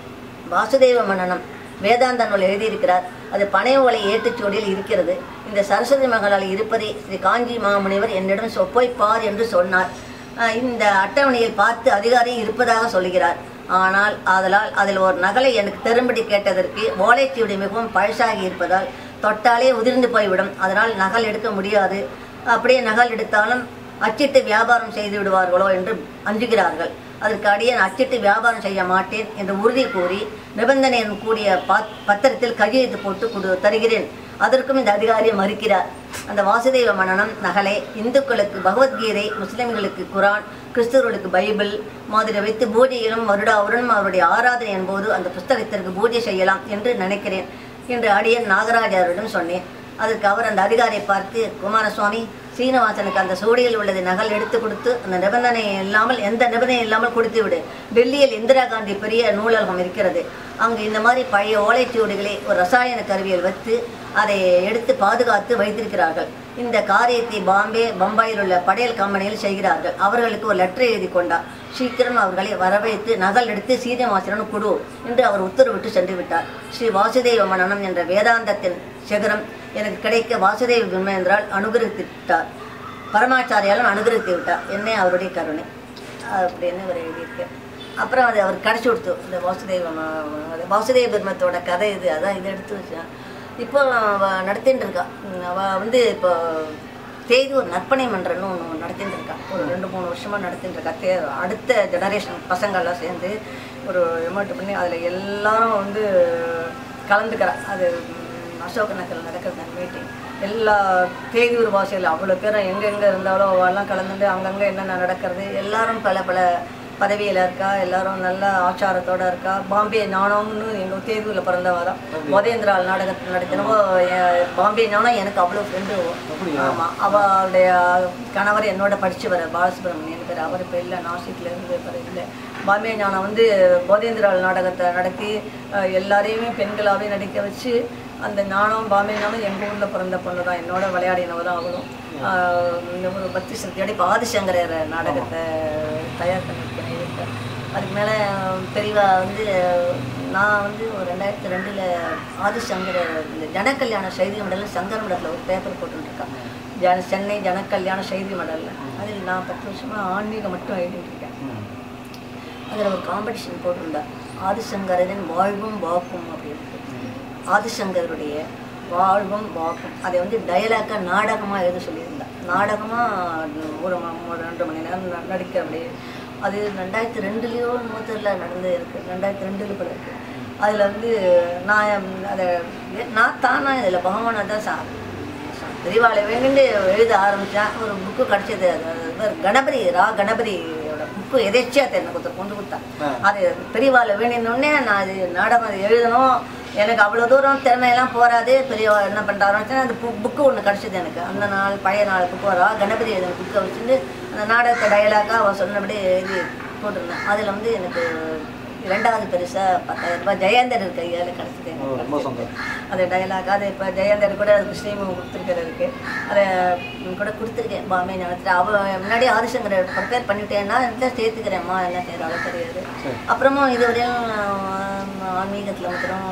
வாசுதேவ மன்னனம் வேதாந்த நூல் எழுதியிருக்கிறார் அது பனை ஓலை ஏட்டுச்சூடியில் இருக்கிறது இந்த சரஸ்வதி மகளால் இருப்பதை ஸ்ரீ காஞ்சி மாமுனிவர் என்னிடம் சொப்போய் பார் என்று சொன்னார் அஹ் இந்த அட்டவணையில் பார்த்து அதிகாரி இருப்பதாக சொல்கிறார் ஆனால் ஆதலால் அதில் ஒரு நகலை எனக்கு தரும்படி கேட்டதற்கு ஓலைச்சுவடி மிகவும் பழசாகி இருப்பதால் தொட்டாலே உதிர்ந்து போய்விடும் அதனால் நகல் எடுக்க முடியாது அப்படியே நகல் எடுத்தாலும் அச்சிட்டு வியாபாரம் செய்து விடுவார்களோ என்று அஞ்சுகிறார்கள் அதற்கு அடியேன் அச்சிட்டு வியாபாரம் செய்ய மாட்டேன் என்று உறுதி கூறி நிபந்தனையுடன் கூடிய பத்- பத்திரத்தில் கையெழுத்து போட்டு கொடு தருகிறேன் அதற்கும் இந்த அதிகாரி மறுக்கிறார் அந்த வாசுதேவ மன்னனம் நகலை இந்துக்களுக்கு பகவத்கீதை முஸ்லிம்களுக்கு குரான் கிறிஸ்தவர்களுக்கு பைபிள் மாதிரி வைத்து பூஜையிலும் வருடாவுடன் அவருடைய ஆராதனை என்போது அந்த புஸ்தகத்திற்கு பூஜை செய்யலாம் என்று நினைக்கிறேன் என்று அடியன் நாகராஜாரிடம் சொன்னேன் அதற்கு அவர் அந்த அதிகாரியை பார்த்து குமாரசுவாமி சீனிவாசனுக்கு அந்த சூடியில் உள்ளது நகல் எடுத்து கொடுத்து அந்த நிபந்தனை இல்லாமல் எந்த நிபந்தனை இல்லாமல் கொடுத்து விடு டெல்லியில் இந்திரா காந்தி பெரிய நூலகம் இருக்கிறது அங்கு இந்த மாதிரி பழைய ஓலைச்சுவடிகளை ஒரு ரசாயன கருவியில் வைத்து அதை எடுத்து பாதுகாத்து வைத்திருக்கிறார்கள் இந்த காரியத்தை பாம்பே பம்பாயில் உள்ள படையல் கம்பெனியில் செய்கிறார்கள் அவர்களுக்கு ஒரு லெட்டர் எழுதி கொண்டார் சீக்கிரம் அவர்களை வரவைத்து நகல் எடுத்து சீனிவாசனும் கொடு என்று அவர் உத்தரவிட்டு சென்று விட்டார் ஸ்ரீ வாசுதேவ மனனம் என்ற வேதாந்தத்தின் சிகரம் எனக்கு கிடைக்க வாசுதேவ பிரம்மேந்திரால் அனுகிரகித்தார் பரமாச்சாரியாலும் அனுகிரகித்து விட்டார் என்னை அவருடைய கருணை அப்படின்னு அவர் எழுதியிருக்கார் அப்புறம் அது அவர் கடைசி கொடுத்து இந்த வாசுதேவ ம- அது வாசுதேவ பிரம்மத்தோட கதை இது அதான் இதை எடுத்து வச்சேன் இப்போ அவ நடத்தின்னு இருக்கா உம் அவ வந்து இப்போ தேதி ஒரு நற்பணி மன்றம்னு ஒன்று நடத்திட்டு இருக்கா ஒரு ரெண்டு மூணு வருஷமாக நடத்திட்டு இருக்கா தே அடுத்த ஜெனரேஷன் பசங்கள்லாம் சேர்ந்து ஒரு எமௌண்ட் பண்ணி அதில் எல்லாரும் வந்து கலந்துக்கிறா அது உம், அசோக் நகரில் நடக்கிறது அந்த மீட்டிங் எல்லா தேதியூர் பாஷையில் அவ்வளோ பேரும் எங்கெங்கே இருந்தாலும் அவெல்லாம் கலந்துட்டு அங்கங்கே என்னென்ன நடக்கிறது எல்லாரும் பல பல பதவியில் இருக்கா எல்லாரும் நல்ல ஆச்சாரத்தோட இருக்கா பாம்பே ஞானம்னு எங்கள் தேதியூரில் பிறந்தவ தான் மொதேந்திரால் நாடகத்தில் நடத்தினவோ எ- பாம்பே ஞானம் எனக்கு அவ்வளோ ஃப்ரெண்டு அப்படியா? ஆமாம் அவளுடைய கணவர் என்னோட படிச்சவர் பாலசுப்ரமணியன் பேர் அவர் இப்போ இல்லை நாசிக்கில் இருந்து இப்போ இல்லை பாம்பே ஞானம் வந்து போதேந்திரால் நாடகத்தை நடத்தி அஹ், எல்லாரையுமே பெண்களாகவே நடிக்க வச்சு அந்த ஞானம் பாம்பே ஞானம் எங்கள் ஊரில் பிறந்த பொண்ணு தான் என்னோட விளையாடினவ தான் அவளும் ஆஹ், இந்த ஒரு பக்தி சக்தியோட இப்போ ஆதிசங்கரர் நாடகத்தை தயார் பண்ணியிருக்கேன் இருக்கேன் அதுக்கு மேலே தெளிவா வந்து நான் வந்து ஒரு ரெண்டாயிரத்தி ரெண்டில் ஆதிசங்கரர் இந்த ஜனக்கல்யாண செய்தி மடலில் சங்கர மடலில் ஒரு பேப்பர் போட்டுருக்கேன் ஜன சென்னை ஜனக்கல்யாண செய்தி மடலில் அதில் நான் பத்து வருஷமாக ஆன்மீகம் மட்டும் எழுதிட்டு இருக்கேன் ம். அதில் ஒரு காம்படிஷன் போட்டிருந்தேன் ஆதிசங்கரின் வாழ்வும் வாக்கும் அப்படின்ட்டு ஆதிசங்கருடைய வாழ்வும் வாக்கும் அதை வந்து டயலாக்காக நாடகமாக எழுத சொல்லியிருந்தேன் நாடகமாக ஒரு ம- ஒரு ரெண்டு மணி நேரம் ந- நடிக்க அப்படியே அது ரெண்டாயிரத்தி ரெண்டுலேயோ மூத்தரில் நடந்து இருக்கு ரெண்டாயிரத்தி ரெண்டுல கூட இருக்கு அதில் வந்து நான் அதை நான் தானா இதில் பகவானை தான் சா பெரியவாளை வேணுண்டு எழுத ஆரம்பித்தேன் ஒரு புக்கு கிடச்சிது அது பேர் கணபதி ரா கணபதியோட புக்கு எதேச்சியாக எனக்கு ஒருத்தர் கொண்டு கொடுத்தேன் ஆ. அது பெரியவாளை வேணுன்னொடனே நான் அது நாடகம் அது எழுதணும் எனக்கு அவ்வளோ தூரம் திறமையெல்லாம் போகாது பெரியவா என்ன பண்ணுறாருன்னு அந்த பு புக்கு ஒன்று கிடச்சிது எனக்கு அந்த நாள் பழைய நாள் புக்கு வரா கணபதி எழுதின புக்கை வச்சுட்டு அந்த நாடகத்தை டயலாக்காக அவள் சொன்னபடி எழுதி போட்டிருந்தேன் அதில் வந்து எனக்கு ரெண்டாவது பெருசாக பத்தாயிரம் ரூபாய் ஜெயந்தர் கையால் கிடச்சிது ஓ, ரொம்ப சந்தோஷம் அது டைலாக் அது இப்போ ஜெயந்தர் கூட அதுக்கு ஸ்ரீமுகம் கொடுத்துருக்கிறதுக்கு அதை கூட கொடுத்துருக்கேன் பாம்பே ஞானத்தில் அவ முன்னாடி ஆதிசங்கரை ப்ரிப்பேர் பண்ணிட்டேன்னா இதில் சேர்த்துக்கிறேம்மா என்ன செய்கிறாளோ தெரியாது சரி. அப்புறமும் இதுவரையும் ஆன்மீகத்தில் மாத்திரம்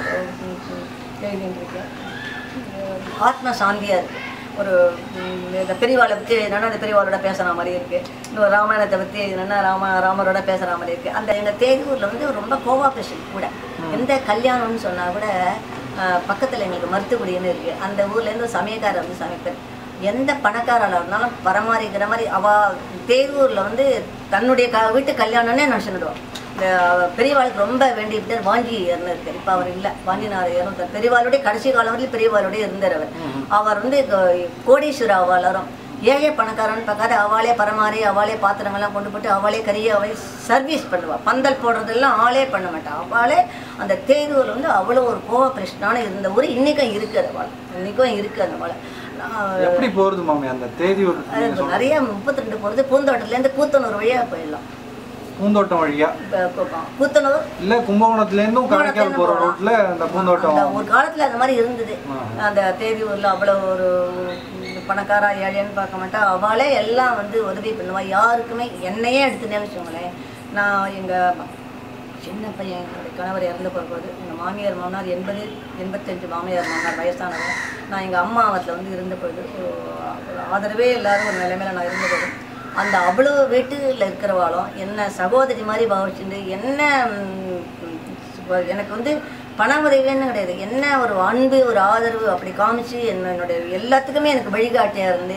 எழுதிட்டு இருக்கேன் ஆத்ம சாந்தியாக இருக்குது ஒரு ம், இந்த பெரியவாளை பற்றி என்னன்னா அந்த பெரியவாளோட பேசுகிற மாதிரி இருக்குது இன்னொரு ராமாயணத்தை பற்றி என்னென்னா ராம ராமரோட பேசுகிற மாதிரி இருக்குது அந்த எங்கள் தேகூரில் வந்து ரொம்ப கோவாபரேஷன் கூட எந்த கல்யாணம்னு சொன்னால் கூட பக்கத்தில் எங்களுக்கு மருத்துவக்குடின்னு இருக்குது அந்த ஊர்லேருந்து ஒரு சமயக்காரர் வந்து சமைப்பார் எந்த பணக்காராளாக இருந்தாலும் பரமாறிக்கிற மாதிரி அவள் தேகூரில் வந்து தன்னுடைய க வீட்டு கல்யாணம்னே நினச்சிடுவான் இந்த பெரியவாளுக்கு ரொம்ப வேண்டிட்டு வாங்கி இருக்கு இப்போ அவர் இல்லை வாங்கினார் இறந்தார் பெரியவாளுடைய கடைசி காலம் வரையும் பெரியவாளுடைய இருந்தார் அவர் அவர் வந்து கோ- கோடீஸ்வர அவளரும் ஏழை பணக்காரன்னு பார்க்காத அவளே பரமாறி அவளே பாத்திரங்கள்லாம் கொண்டு போட்டு அவளே கறியை அவளே சர்வீஸ் பண்ணுவாள் பந்தல் போடுறதெல்லாம் ஆளே பண்ண மாட்டாள் அவளே அந்த தேர்தல் வந்து அவ்வளோ ஒரு கோவப்பிரஷ்டான இருந்த ஊர் இன்றைக்கும் இருக்குது அந்த வாழ் இன்றைக்கும் இருக்குது அந்த வாழ் நான் எப்படி போறது மாமி அந்த தேதியூர் அது இப்ப நிறைய முப்பத்தி ரெண்டு போகிறது பூந்தோட்டத்துலேருந்து கூத்தனூர் வழியாக போயிடலாம் பூந்தோட்டம் வழியா இப்ப கூ- கூத்தனூர் இல்ல கும்பகோணத்துல இருந்தும் காரைக்கால் போற ரோட்ல அந்த பூந்தோட்டம் அந்த ஒரு காலத்துல அந்த மாதிரி இருந்தது ஆ. அந்த தேதி ஊர்ல அவ்வளவு ஒரு உம், பணக்காரா ஏழைன்னு பார்க்க மாட்டா அவளே எல்லாம் வந்து உதவி பண்ணுவா யாருக்குமே என்னையே எடுத்துனேன்னு வச்சுக்கோங்களேன் நான் எங்க ம- சின்ன பையன் என்னுடைய கணவர் இறந்து போகும்போது எங்கள் மாமியார் மாமனார் எண்பது எண்பத்தஞ்சு மாமியார் மாமனார் வயசானவங்க நான் எங்கள் அம்மா அவத்தில் வந்து இருந்த பொழுது ஒரு ஒரு ஆதரவே இல்லாத ஒரு நிலைமையில நான் இருந்த பொழுது அந்த அவ்வளோ வீட்டில் இருக்கிறவாளும் என்ன சகோதரி மாதிரி பாவிச்சுட்டு என்ன ம், ம், எனக்கு வந்து பண உதவின்னு கிடையாது என்ன ஒரு அன்பு ஒரு ஆதரவு அப்படி காமிச்சு என்ன- என்னுடைய எல்லாத்துக்குமே எனக்கு வழிகாட்டியாக இருந்து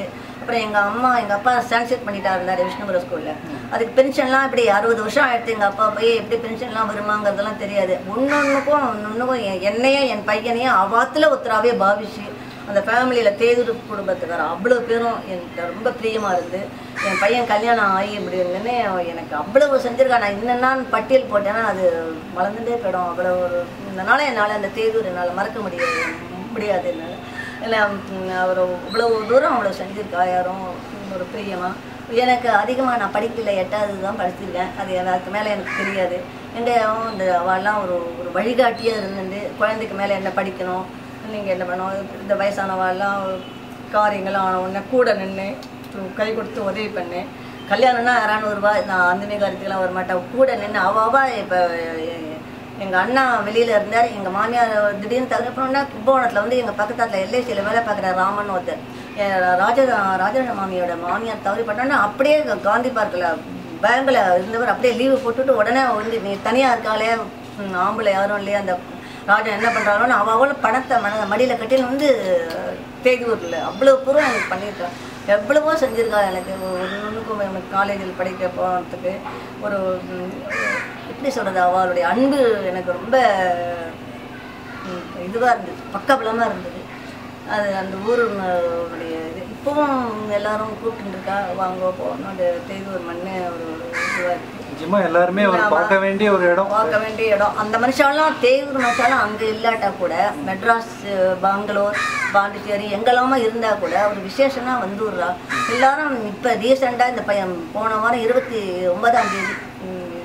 அப்புறம் எங்கள் அம்மா எங்கள் அப்பா சான்செட் பண்ணிட்டா இருந்தார் விஷ்ணுபுரம் ஸ்கூலில் அதுக்கு பென்ஷன்லாம் இப்படி அறுபது வருஷம் ஆயிடுத்து எங்கள் அப்பா போய் எப்படி பென்ஷன்லாம் வருமாங்கிறதெல்லாம் தெரியாது ஒன்னொன்றுக்கும் ஒன்றுக்கும் என்னையும் என் பையனையும் அவாத்தில் ஒருத்தராகவே பாவிச்சு அந்த ஃபேமிலியில் தேதூர் குடும்பத்துக்கார அவ்வளோ பேரும் என்கிட்ட ரொம்ப பிரியமாக இருந்து என் பையன் கல்யாணம் ஆகி இப்படி இருந்தேன்னே அவன் எனக்கு அவ்வளவு செஞ்சிருக்கான் நான் என்னென்னு பட்டியல் போட்டேன்னா அது வளர்ந்துட்டே போயிடும் அவ்வளோ ஒரு இதனால என்னால் அந்த தேதூர் என்னால் மறக்க முடியாது முடியாது என்னால் இல்லை அவர் இவ்வளோ தூரம் அவ்வளோ செஞ்சிருக்கா யாரும் ஒரு பிரியமாக எனக்கு அதிகமாக நான் படிக்கல எட்டாவது தான் படிச்சிருக்கேன் அது அதுக்கு மேலே எனக்கு தெரியாது எங்கள் இந்த அவெல்லாம் ஒரு ஒரு வழிகாட்டியாக இருந்துட்டு குழந்தைக்கு மேலே என்ன படிக்கணும் நீங்கள் என்ன பண்ணணும் இந்த வயசானவாள்லாம் காரியங்கள்லாம் ஆன உடனே கூட நின்று கை கொடுத்து உதவி பண்ணேன் கல்யாணம்னா இரநூறுபா நான் அந்த மாதிரி காரியத்துக்கெல்லாம் வர மாட்டேன் கூட நின்று அவாவா இப்போ எங்கள் அண்ணா வெளியில் இருந்தார் எங்கள் மாமியார் திடீர்னு தகுப்போம்னா கும்பகோணத்தில் வந்து எங்கள் பக்கத்தாத்தில் எல்ஐசியில் வேலை பார்க்குற ராமன் ஒருத்தர் என் ராஜ ராஜேந்திர மாமியோட மாமியார் தவறி பண்ணோன்னா அப்படியே காந்தி பார்க்கில் பேங்கில் இருந்தவர் அப்படியே லீவு போட்டுட்டு உடனே வந்து நீ தனியாக இருக்காளே ம், ஆம்பளை யாரும் இல்லையா அந்த ராஜா என்ன பண்ணுறாங்களோன்னு அவளோட பணத்தை மன மடியில் கட்டின்னு வந்து தேதியூரில் அவ்வளோ பூர்வம் எனக்கு பண்ணியிருக்கான் எவ்வளவோ செஞ்சுருக்கா எனக்கு ஒரு ஒன்றுக்கும் எனக்கு காலேஜில் படிக்க போகிறதுக்கு ஒரு ம், எப்படி சொல்கிறது அவளுடைய அன்பு எனக்கு ரொம்ப இதுவாக இருந்தது பக்கபலமாக இருந்தது அது அந்த ஊருடைய இது இப்போவும் எல்லாரும் கூப்பிட்டு இருக்கா வாங்க போகணும் அந்த தேதூர் மண் ஒரு இதுவாக இருக்குது நிஜமா எல்லாருமே அவர் பார்க்க வேண்டிய ஒரு இடம் பார்க்க வேண்டிய இடம் அந்த மனுஷாலாம் தேவூர் மனுஷாலாம் அங்கே இல்லாட்டா கூட மெட்ராஸ் பெங்களூர் பாண்டிச்சேரி எங்கெல்லாமோ இருந்தால் கூட ஒரு விசேஷம்னா வந்துடுறா எல்லாரும் இப்போ ரீசெண்டாக இந்த பையன் போன வாரம் இருபத்தி ஒன்பதாம் தேதி ம்,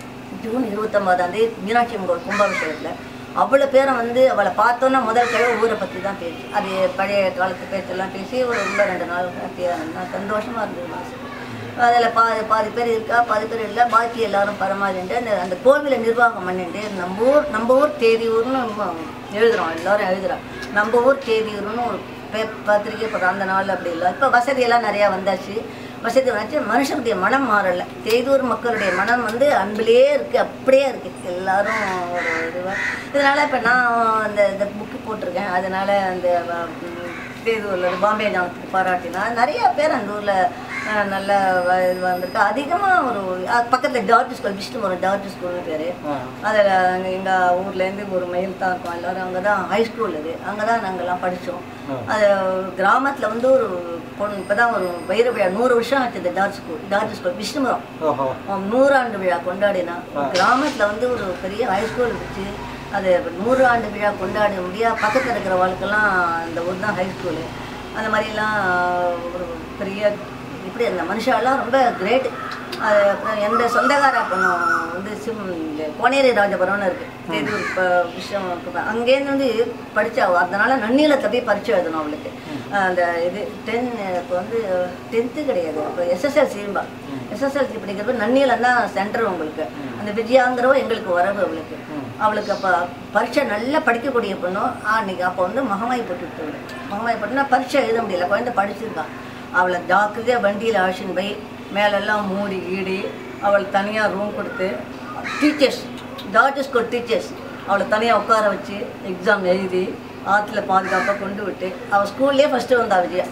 ஜூன் இருபத்தொம்பதாம் தேதி மீனாட்சி அம்மன் கும்பாபிஷேகத்தில் அவ்வளோ பேரும் வந்து அவளை பார்த்தோன்னா முதல் கிழமை ஊரை பற்றி தான் பேசி அது பழைய காலத்து பேச்செல்லாம் பேசி ஒரு ரொம்ப ரெண்டு நாள் ஹாப்பியாக சந்தோஷமாக இருந்தது மனசு அதில் பாதி பாதி பேர் இருக்கா பாதி பேர் இல்லை பாக்கி எல்லாரும் பரமாறிண்டு அந்த அந்த கோவிலை நிர்வாகம் பண்ணிட்டு நம்ம ஊர் நம்ம ஊர் தேதி ஊர்னு எழுதுகிறோம் எல்லாரும் எழுதுகிறோம் நம்ம ஊர் தேதி ஊர்னு ஒரு பே பத்திரிக்கை போடுறோம் அந்த நாள் அப்படி இல்லை இப்போ வசதியெல்லாம் நிறையா வந்தாச்சு வசதி வந்தாச்சு மனுஷனுடைய மனம் மாறல தேதூர் மக்களுடைய மனம் வந்து அன்பிலேயே இருக்குது அப்படியே இருக்குது எல்லாரும் ஒரு இதுவாக இதனால் இப்போ நான் அந்த இந்த புக்கு போட்டிருக்கேன் அதனால் அந்த ம், தேதூரில் பாம்பே ஞானத்துக்கு பாராட்டினா நிறைய பேர் அந்த ஊரில் நல்ல வ- இது வந்திருக்கு அதிகமாக ஒரு பக்கத்தில் டார்ஜ் ஸ்கூல் விஷ்ணுபுரம் டார்ஜ் ஸ்கூல்னு பேர் ஆ. அதில் எங்கள் ஊர்லேருந்து ஒரு மைல் தான் இருக்கும் எல்லோரும் அங்கே தான் ஹை ஸ்கூல் இது அங்கே தான் நாங்கள்லாம் படித்தோம் ஆ. அது கிராமத்தில் வந்து ஒரு பொண்ணு இப்போ தான் ஒரு வைர விழா நூறு வருஷம் ஆச்சு இந்த டார்ஜ் ஸ்கூல் டார்ஜ் ஸ்கூல் விஷ்ணுபுரம் ஓஹோ அவன் நூறாண்டு விழா கொண்டாடினா கிராமத்தில் வந்து ஒரு பெரிய ஹைஸ்கூல் இருந்துச்சு அது நூறாண்டு விழா கொண்டாட முடியா பக்கத்தில் இருக்கிற வாழ்க்கெல்லாம் அந்த ஊர் தான் ஹைஸ்கூலு அந்த மாதிரிலாம் ஒரு பெரிய இப்படி அந்த மனுஷாலாம் ரொம்ப கிரேட் அது அப்புறம் எந்த சொந்தக்கார பொண்ணு வந்து சிம் இங்க கோனேரி ராஜபுரம்னு இருக்குது தேதூர் இப்போ விஷயம் அங்கேருந்து வந்து படித்தா அதனால நன்னிலத்தை போய் பரிச்சு எழுதணும் அவளுக்கு அந்த இது டென் இப்போ வந்து டென்த்து கிடையாது இப்போ எஸ்எஸ்எல்சிம்பா எஸ்எஸ்எல்சி படிக்கிறப்ப நன்னிலம் தான் சென்டர் உங்களுக்கு அந்த விஜயாங்கிறவ எங்களுக்கு வரவு அவளுக்கு அவளுக்கு அப்போ பரீட்சை நல்லா படிக்கக்கூடிய பொண்ணும் அன்னைக்கு அப்போ வந்து மகமாய் போட்டு விட்டு மகமாய் போட்டுனா பரீட்சை எழுத முடியல குழந்தை படிச்சிருக்கான் அவளை ஜாக்கிரதையாக வண்டியில் அழைச்சின்னு போய் மேலெல்லாம் மூடி ஈடி அவள் தனியாக ரூம் கொடுத்து டீச்சர்ஸ் டாக்டர் ஸ்கூல் டீச்சர்ஸ் அவளை தனியாக உட்கார வச்சு எக்ஸாம் எழுதி ஆற்றுல பாதுகாப்பாக கொண்டு விட்டு அவள் ஸ்கூல்லேயே ஃபஸ்ட்டு வந்தா விஜயா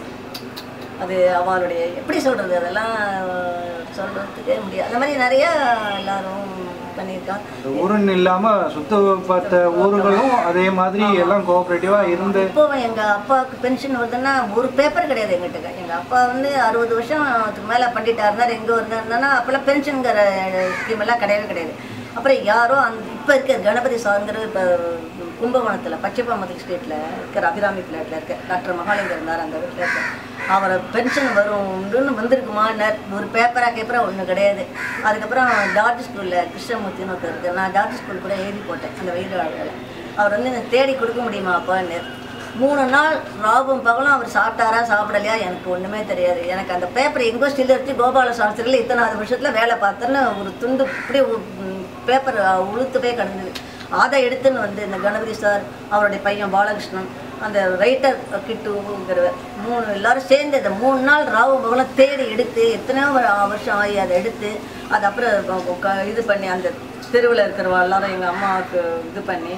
அது அவளுடைய எப்படி சொல்கிறது அதெல்லாம் சொல்கிறதுக்கே முடியாது அந்த மாதிரி நிறையா எல்லாரும் பண்ணியிருக்காங்க இந்த ஊருன்னு இல்லாம சுத்தப்பட்ட ஊர்களும் அதே மாதிரி எல்லாம் கோஆபரேட்டிவா இருந்து இப்போ எங்க அப்பாவுக்கு பென்ஷன் வருதுன்னா ஒரு பேப்பர் கிடையாது எங்கிட்ட எங்க அப்பா வந்து அறுபது வருஷத்துக்கு மேல பண்ணிட்டா இருந்தார் எங்க இருந்தாருன்னா அப்பெல்லாம் பென்ஷனுங்கிற ஸ்கீம் எல்லாம் கிடையவே கிடையாது அப்புறம் யாரோ அந்த இப்போ இருக்க கணபதி சாருங்கிற இப்போ கும்பகோணத்தில் பச்சைப்பாமத்தில் ஸ்டேட்டில் இருக்கிற அபிராமி பிளாட்டில் இருக்க டாக்டர் மகாலிங்கம் இருந்தார் அந்த வீட்டில் இருக்க அவரை பென்ஷன் வரும்னு வந்திருக்குமான்னார் ஒரு பேப்பராக கேப்பரா ஒன்றும் கிடையாது அதுக்கப்புறம் டார்ஜ் ஸ்கூலில் கிருஷ்ணமூர்த்தின்னு ஒருத்தர் இருக்கு நான் டார்ஜ் ஸ்கூல் கூட எழுதி போட்டேன் அந்த வெயில் வாழ்க்கையில் அவர் வந்து எனக்கு தேடி கொடுக்க முடியுமா அப்பான்னு மூணு நாள் ராவும் பகலும் அவர் சாப்பிட்டாரா சாப்பிடலையா எனக்கு ஒன்றுமே தெரியாது எனக்கு அந்த பேப்பர் எங்கோ ஸ்டில் எடுத்து கோபால சாஸ்திரியில் இத்தனாவது வருஷத்தில் வேலை பார்த்தேன்னு ஒரு துண்டு இப்படி பேப்பர் உளுத்து போய் கிடந்தது அதை எடுத்துன்னு வந்து இந்த கணபதி சார் அவருடைய பையன் பாலகிருஷ்ணன் அந்த ரைட்டர் கிட்டுங்கிறவர் மூணு எல்லாரும் சேர்ந்து இந்த மூணு நாள் ராவு பகலும் தேடி எடுத்து எத்தனையோ வ- வருஷம் ஆகி அதை எடுத்து அது அப்புறம் க- க- இது பண்ணி அந்த தெருவில் இருக்கிறவா எல்லாரும் எங்கள் அம்மாவுக்கு இது பண்ணி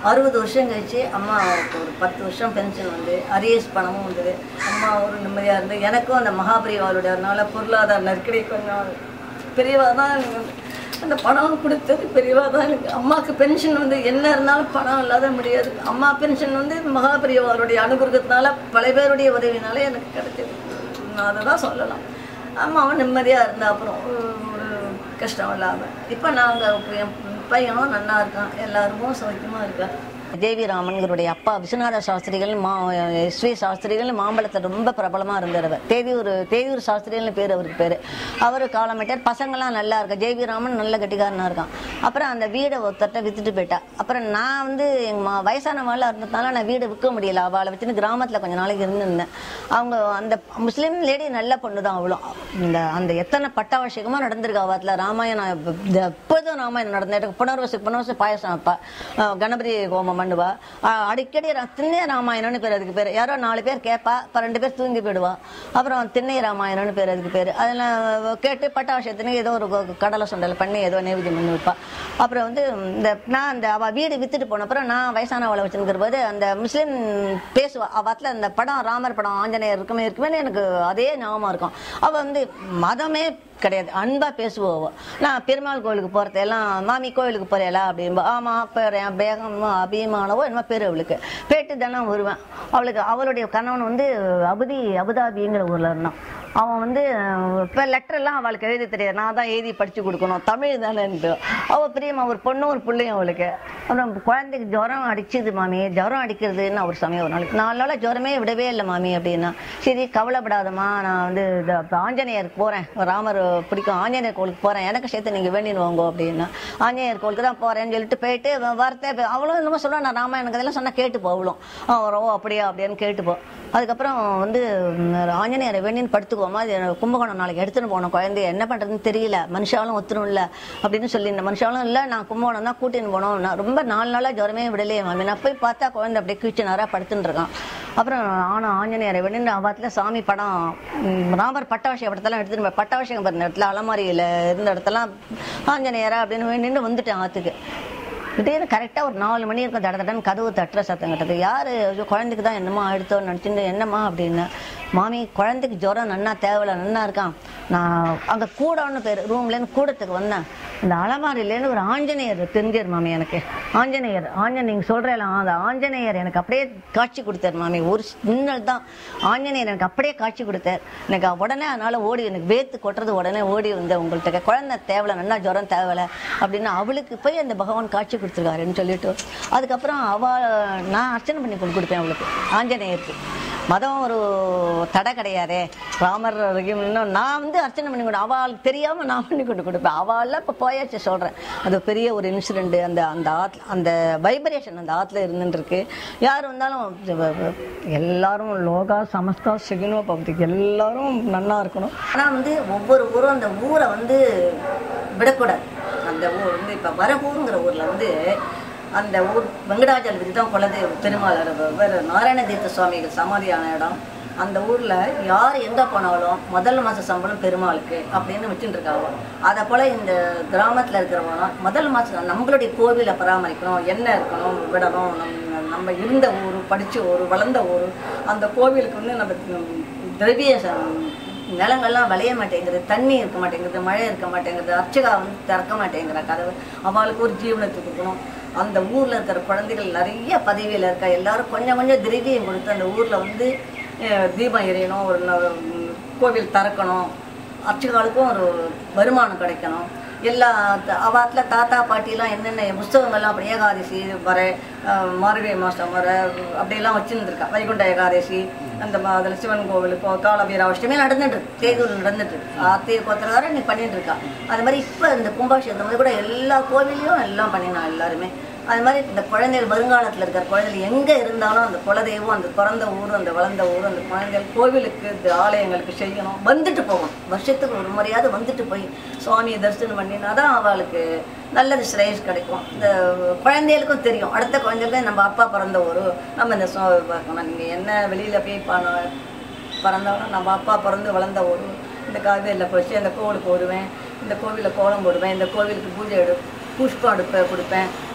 அறுபது வருஷம் கழிச்சு அம்மா ஒரு பத்து வருஷம் பென்ஷன் வந்து அரியஸ் பணமும் வந்தது அம்மா ஒரு நிம்மதியாக இருந்து எனக்கும் அந்த மகாபிரிவாளுடையனால பொருளாதார நெருக்கடி கொஞ்சம் பெரியவா தான் எனக்கு வந்து அந்த பணம் கொடுத்தது பெரியவா தான் எனக்கு அம்மாவுக்கு பென்ஷன் வந்து என்ன இருந்தாலும் பணம் இல்லாத முடியாது அம்மா பென்ஷன் வந்து மகாபிரிவாளுடைய அனுகிரகத்தினால பல பேருடைய உதவினால எனக்கு கிடைச்சது நான் அதை தான் சொல்லலாம் அம்மாவும் நிம்மதியாக இருந்தா அப்புறம் ஒரு- ஒரு கஷ்டம் இல்லாமல் இப்போ நாங்கள் என் பையனும் நல்லா இருக்கான் எல்லாருக்கும் சௌக்கியமாக இருக்கேன் தேவி ராமன்களுடைய அப்பா விஸ்வநாத சாஸ்திரிகள் மா எஸ்வி சாஸ்திரிகள் மாம்பழத்தில் ரொம்ப பிரபலமாக இருந்தார் தேவியூர் தேவியூர் சாஸ்திரிகள்னு பேர் அவருக்கு பேர் அவர் காலமேட்டார் பசங்களாம் நல்லா இருக்கா ஜேவி ராமன் நல்ல கட்டிக்காரனாக இருக்கான் அப்புறம் அந்த வீடை ஒருத்தர்ட்ட வித்துட்டு போயிட்டா அப்புறம் நான் வந்து எங்கள் மா வயசானவளாக இருந்ததுனால நான் வீடை விற்க முடியல அவளை வச்சுன்னு கிராமத்தில் கொஞ்ச நாளைக்கு இருந்திருந்தேன் அவங்க அந்த முஸ்லீம் லேடி நல்ல பொண்ணு தான் அவளும் இந்த அந்த எத்தனை பட்டாபிஷேகமாக நடந்திருக்கு அவத்தில் ராமாயணம் எப்ப- இந்த எப்போதும் ராமாயணம் நடந்தேன் புனர்வசு புனர்வசு பாயசம் வைப்பா அஹ் கணபதி ஹோமம் பண்ணுவா அஹ் அடிக்கடி ர- திண்ணை ராமாயணம்னு பேர் அதுக்கு பேர் யாரோ நாலு பேர் கேட்பா இப்போ ரெண்டு பேர் தூங்கி போயிடுவா அப்புறம் திண்ணை ராமாயணம்னு பேர் அதுக்கு பேர் அதில் கேட்டு பட்டாபிஷேகத்துக்கு ஏதோ ஒரு கொ- கடலை சுண்டல் பண்ணி ஏதோ நைவேத்தியம் பண்ணி வைப்பா அப்புறம் வந்து இந்த நான் அந்த அவள் வீடு வித்துட்டு போன அப்புறம் நான் வயசானவளை வச்சுருக்கிற போது அந்த முஸ்லீம் பேசுவா அவத்தில் அந்த படம் ராமர் படம் ஆஞ்சநேயர் இருக்குமே இருக்குமே எனக்கு அதே ஞாபகம் இருக்கும் அவள் வந்து மதமே கிடையாது அன்பா பேசுவோம் நான் பெருமாள் கோயிலுக்கு போறது எல்லாம் மாமி கோயிலுக்கு போறேலா அப்படின்பா ஆமா போறேன் பேகம் அபிமானவோ என்னமோ பேர் அவளுக்கு போயிட்டு தினம் வருவேன் அவளுக்கு அவளுடைய கணவன் வந்து அபுதி அபுதாபிங்கிற ஊர்ல இருந்தான் அவன் வந்து இப்போ லெட்டர்லாம் அவளுக்கு எழுதி தெரியாது நான் தான் எழுதி படிச்சு கொடுக்கணும் தமிழ் தானேன்ட்டு அவள் பிரியமா ஒரு பொண்ணும் ஒரு பிள்ளையும் அவளுக்கு அப்புறம் குழந்தைக்கு ஜுரம் அடிச்சுது மாமி ஜுரம் அடிக்கிறதுன்னு ஒரு சமயம் ஒரு நாளைக்கு நாலு நாளாக ஜுரமே விடவே இல்லை மாமி அப்படின்னா சரி கவலைப்படாதம்மா நான் வந்து இந்த ஆஞ்சநேயருக்கு போகிறேன் ராமர் பிடிக்கும் ஆஞ்சநேயர் கோயிலுக்கு போகிறேன் எனக்கு சேர்த்து நீங்கள் வேண்டின்னு வாங்க அப்படின்னா ஆஞ்சநேயர் கோயிலுக்கு தான் போகிறேன்னு சொல்லிட்டு போயிட்டு வரத்தே அவளும் என்னமோ சொல்லுவா நான் ராமாயணம் கதையெல்லாம் சொன்னால் கேட்டுப்போ அவளும் ஆ, ஓ அப்படியா அப்படின்னு கேட்டுப்போம் அதுக்கப்புறம் வந்து ம், ஆஞ்சநேயரை வேண்டின்னு படுத்துக்குவோமா அது கும்பகோணம் நாளைக்கு எடுத்துன்னு போனோம் குழந்தைய என்ன பண்ணுறதுன்னு தெரியல மனுஷாலும் ஒத்துரும் இல்லை அப்படின்னு சொல்லி இந்த மனுஷாலும் இல்லை நான் கும்பகோணம் தான் கூட்டின்னு போனோம் நான் ரொம்ப நாலு நாளாக ஜுரமே விடலையே மாமி நான் போய் பார்த்தா குழந்தை அப்படியே கீழ்ச்சி நேராக படுத்துன்னு இருக்கான் அப்புறம் ஆனா ஆஞ்சநேயரை வேண்டின்னு அவத்தில் சாமி படம் ம், ராமர் பட்டாபிஷேக படத்தெல்லாம் எடுத்துன்னு போய் பட்டாபிஷேகம் பண்ண இடத்துல அலமாரியில் இருந்த இடத்தெல்லாம் ஆஞ்சநேயரா அப்படின்னு வேண்டின்னு வந்துட்டேன் ஆற்றுக்கு திடீர்னு கரெக்டாக ஒரு நாலு மணி இருக்கும் தட தடன்னு கதவு தட்டுற சத்தம் கட்டது யார் குழந்தைக்கு தான் என்னம்மா அழுத்தோன்னு நினச்சிட்டு என்னம்மா அப்படின்னு மாமி குழந்தைக்கு ஜுரம் நன்னா தேவையில்ல நன்னா இருக்கான் நான் அங்கே கூடன்னு பேர் ரூம்லேருந்து கூடத்துக்கு வந்தேன் இந்த அலமாரிலேருந்து ஒரு ஆஞ்சநேயர் தெரிஞ்சார் மாமி எனக்கு ஆஞ்சநேயர் ஆஞ்சநேயர் நீங்கள் சொல்கிறேலாம் அந்த ஆஞ்சநேயர் எனக்கு அப்படியே காட்சி கொடுத்தார் மாமி ஒரு மின்னல் தான் ஆஞ்சநேயர் எனக்கு அப்படியே காட்சி கொடுத்தார் எனக்கு உடனே அதனால் ஓடி எனக்கு வேத்து கொட்டுறது உடனே ஓடி வந்தேன் உங்கள்கிட்ட குழந்தை தேவையில்ல நல்லா ஜுரம் தேவையில்ல அப்படின்னு அவளுக்கு போய் அந்த பகவான் காட்சி கொடுத்துருக்காருன்னு சொல்லிட்டு அதுக்கப்புறம் அவ நான் அர்ச்சனை பண்ணி கொண்டு கொடுப்பேன் அவளுக்கு ஆஞ்சநேயருக்கு மதம் ஒரு தடை கிடையாதே ராமர் இன்னும் நான் வந்து அர்ச்சனை பண்ணி கொடு அவளுக்கு தெரியாமல் நான் பண்ணி கொண்டு கொடுப்பேன் அவள் இப்போ போயாச்சு சொல்கிறேன் அது பெரிய ஒரு இன்சிடென்ட் அந்த அந்த ஆத்துல அந்த வைப்ரேஷன் அந்த ஆற்றுல இருந்துருக்கு யார் வந்தாலும் வ- வ- எல்லாரும் லோகா சமஸ்தா சிகினோ பப்திக் எல்லாரும் நன்னா இருக்கணும் ஆனால் வந்து ஒவ்வொரு ஊரும் அந்த ஊரை வந்து விடக்கூடாது அந்த ஊர் வந்து இப்போ வரகூருங்கிற ஊரில் வந்து அந்த ஊர் வெங்கடாச்சலபதி தான் குலதெய்வ பெருமாள் வேறு நாராயண தீர்த்த சுவாமிகள் சமாதியான இடம் அந்த ஊரில் யார் எங்கே போனாலும் முதல் மாத சம்பளம் பெருமாளுக்கு அப்படின்னு வச்சுட்டு இருக்காங்க அதை போல் இந்த கிராமத்தில் இருக்கிறவங்க முதல் மாதம் நம்மளுடைய கோவிலை பராமரிக்கணும் என்ன இருக்கணும் விடணும் நம்ம நம்ம இருந்த ஊர் படித்த ஊர் வளர்ந்த ஊர் அந்த கோவிலுக்கு வந்து நம்ம திரவிய ச- நிலங்கள்லாம் விளைய மாட்டேங்குது தண்ணி இருக்க மாட்டேங்குது மழை இருக்க மாட்டேங்குது அர்ச்சகா வந்து திறக்க மாட்டேங்கிற கதவு அவளுக்கு ஒரு ஜீவனத்தை கொடுக்கணும் அந்த ஊரில் இருக்கிற குழந்தைகள் நிறைய பதவியில் இருக்கா எல்லாரும் கொஞ்சம் கொஞ்சம் திரவியம் கொடுத்து அந்த ஊரில் வந்து அஹ், தீபம் எரியணும் ஒரு ந- உம், கோவில் திறக்கணும் அர்ச்சகாலுக்கும் ஒரு வருமானம் கிடைக்கணும் எல்லா த- அவாத்துல தாத்தா பாட்டிலாம் என்னென்ன புஸ்தகங்கள்லாம் அப்படி ஏகாதசி வர அஹ், மார்கழி மாதம் வர அப்படியெல்லாம் வச்சுருந்துருக்கா வைகுண்ட ஏகாதசி அந்த மா- அதில் சிவன் கோவில் இப்போ காலபீராஷ்டமே நடந்துட்டு இருக்கு தேர்தல் நடந்துட்டு இருக்கு ஆர்த்தியை கோத்திரக்கார நீ பண்ணிட்டு இருக்கா அது மாதிரி இப்போ இந்த கும்பாபிஷேகம் இந்த மாதிரி கூட எல்லா கோவிலையும் எல்லாம் பண்ணினா எல்லாருமே அது மாதிரி இந்த குழந்தைகள் வருங்காலத்தில் இருக்கிற குழந்தைகள் எங்கே இருந்தாலும் அந்த குலதெய்வம் அந்த பிறந்த ஊர் அந்த வளர்ந்த ஊர் அந்த குழந்தைகள் கோவிலுக்கு இந்த ஆலயங்களுக்கு செய்யணும் வந்துட்டு போகணும் வருஷத்துக்கு ஒரு முறையாவது வந்துட்டு போய் சுவாமியை தரிசனம் பண்ணினா தான் அவளுக்கு நல்லது ஸ்ரேயஸ் கிடைக்கும் இந்த குழந்தைகளுக்கும் தெரியும் அடுத்த குழந்தைகளுக்கும் நம்ம அப்பா பிறந்த ஊர் நம்ம இந்த சுவாமி பார்க்கணும் நீங்கள் என்ன வெளியில் போய் பண பிறந்தவங்க நம்ம அப்பா பிறந்து வளர்ந்த ஊர் இந்த காவேரியில் போச்சு அந்த கோவிலுக்கு வருவேன் இந்த கோவிலில் கோலம் போடுவேன் இந்த கோவிலுக்கு பூஜை எடு புஷ்பம் அடுப்ப கொடுப்பேன்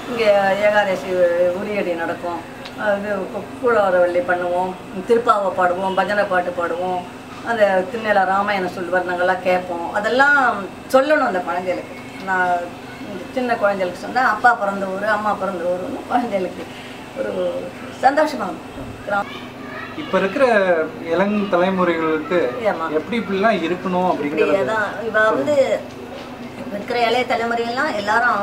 இங்கே ஏகாதசி உரியடி நடக்கும் அது கு- கூழாரவள்ளி பண்ணுவோம் திருப்பாவை பாடுவோம் பஜனை பாட்டு பாடுவோம் அந்த திண்ணையில ராமாயண சொல் வர்ணங்கள்லாம் கேட்போம் அதெல்லாம் சொல்லணும் அந்த குழந்தைகளுக்கு நான் இந்த சின்ன குழந்தைகளுக்கு சொன்னால் அப்பா பிறந்த ஊர் அம்மா பிறந்த ஊர்னு குழந்தைகளுக்கு ஒரு சந்தோஷமாக இருக்கும் கிராமம் இப்ப இருக்கிற இளங் தலைமுறைகளுக்கு ஆமா. எப்படி இப்படிலாம் இருக்கணும் அப்படிங்கிறது இப்படியே தான் இவ வந்து இப்ப இருக்கிற இளைய தலைமுறையெல்லாம் எல்லாரும்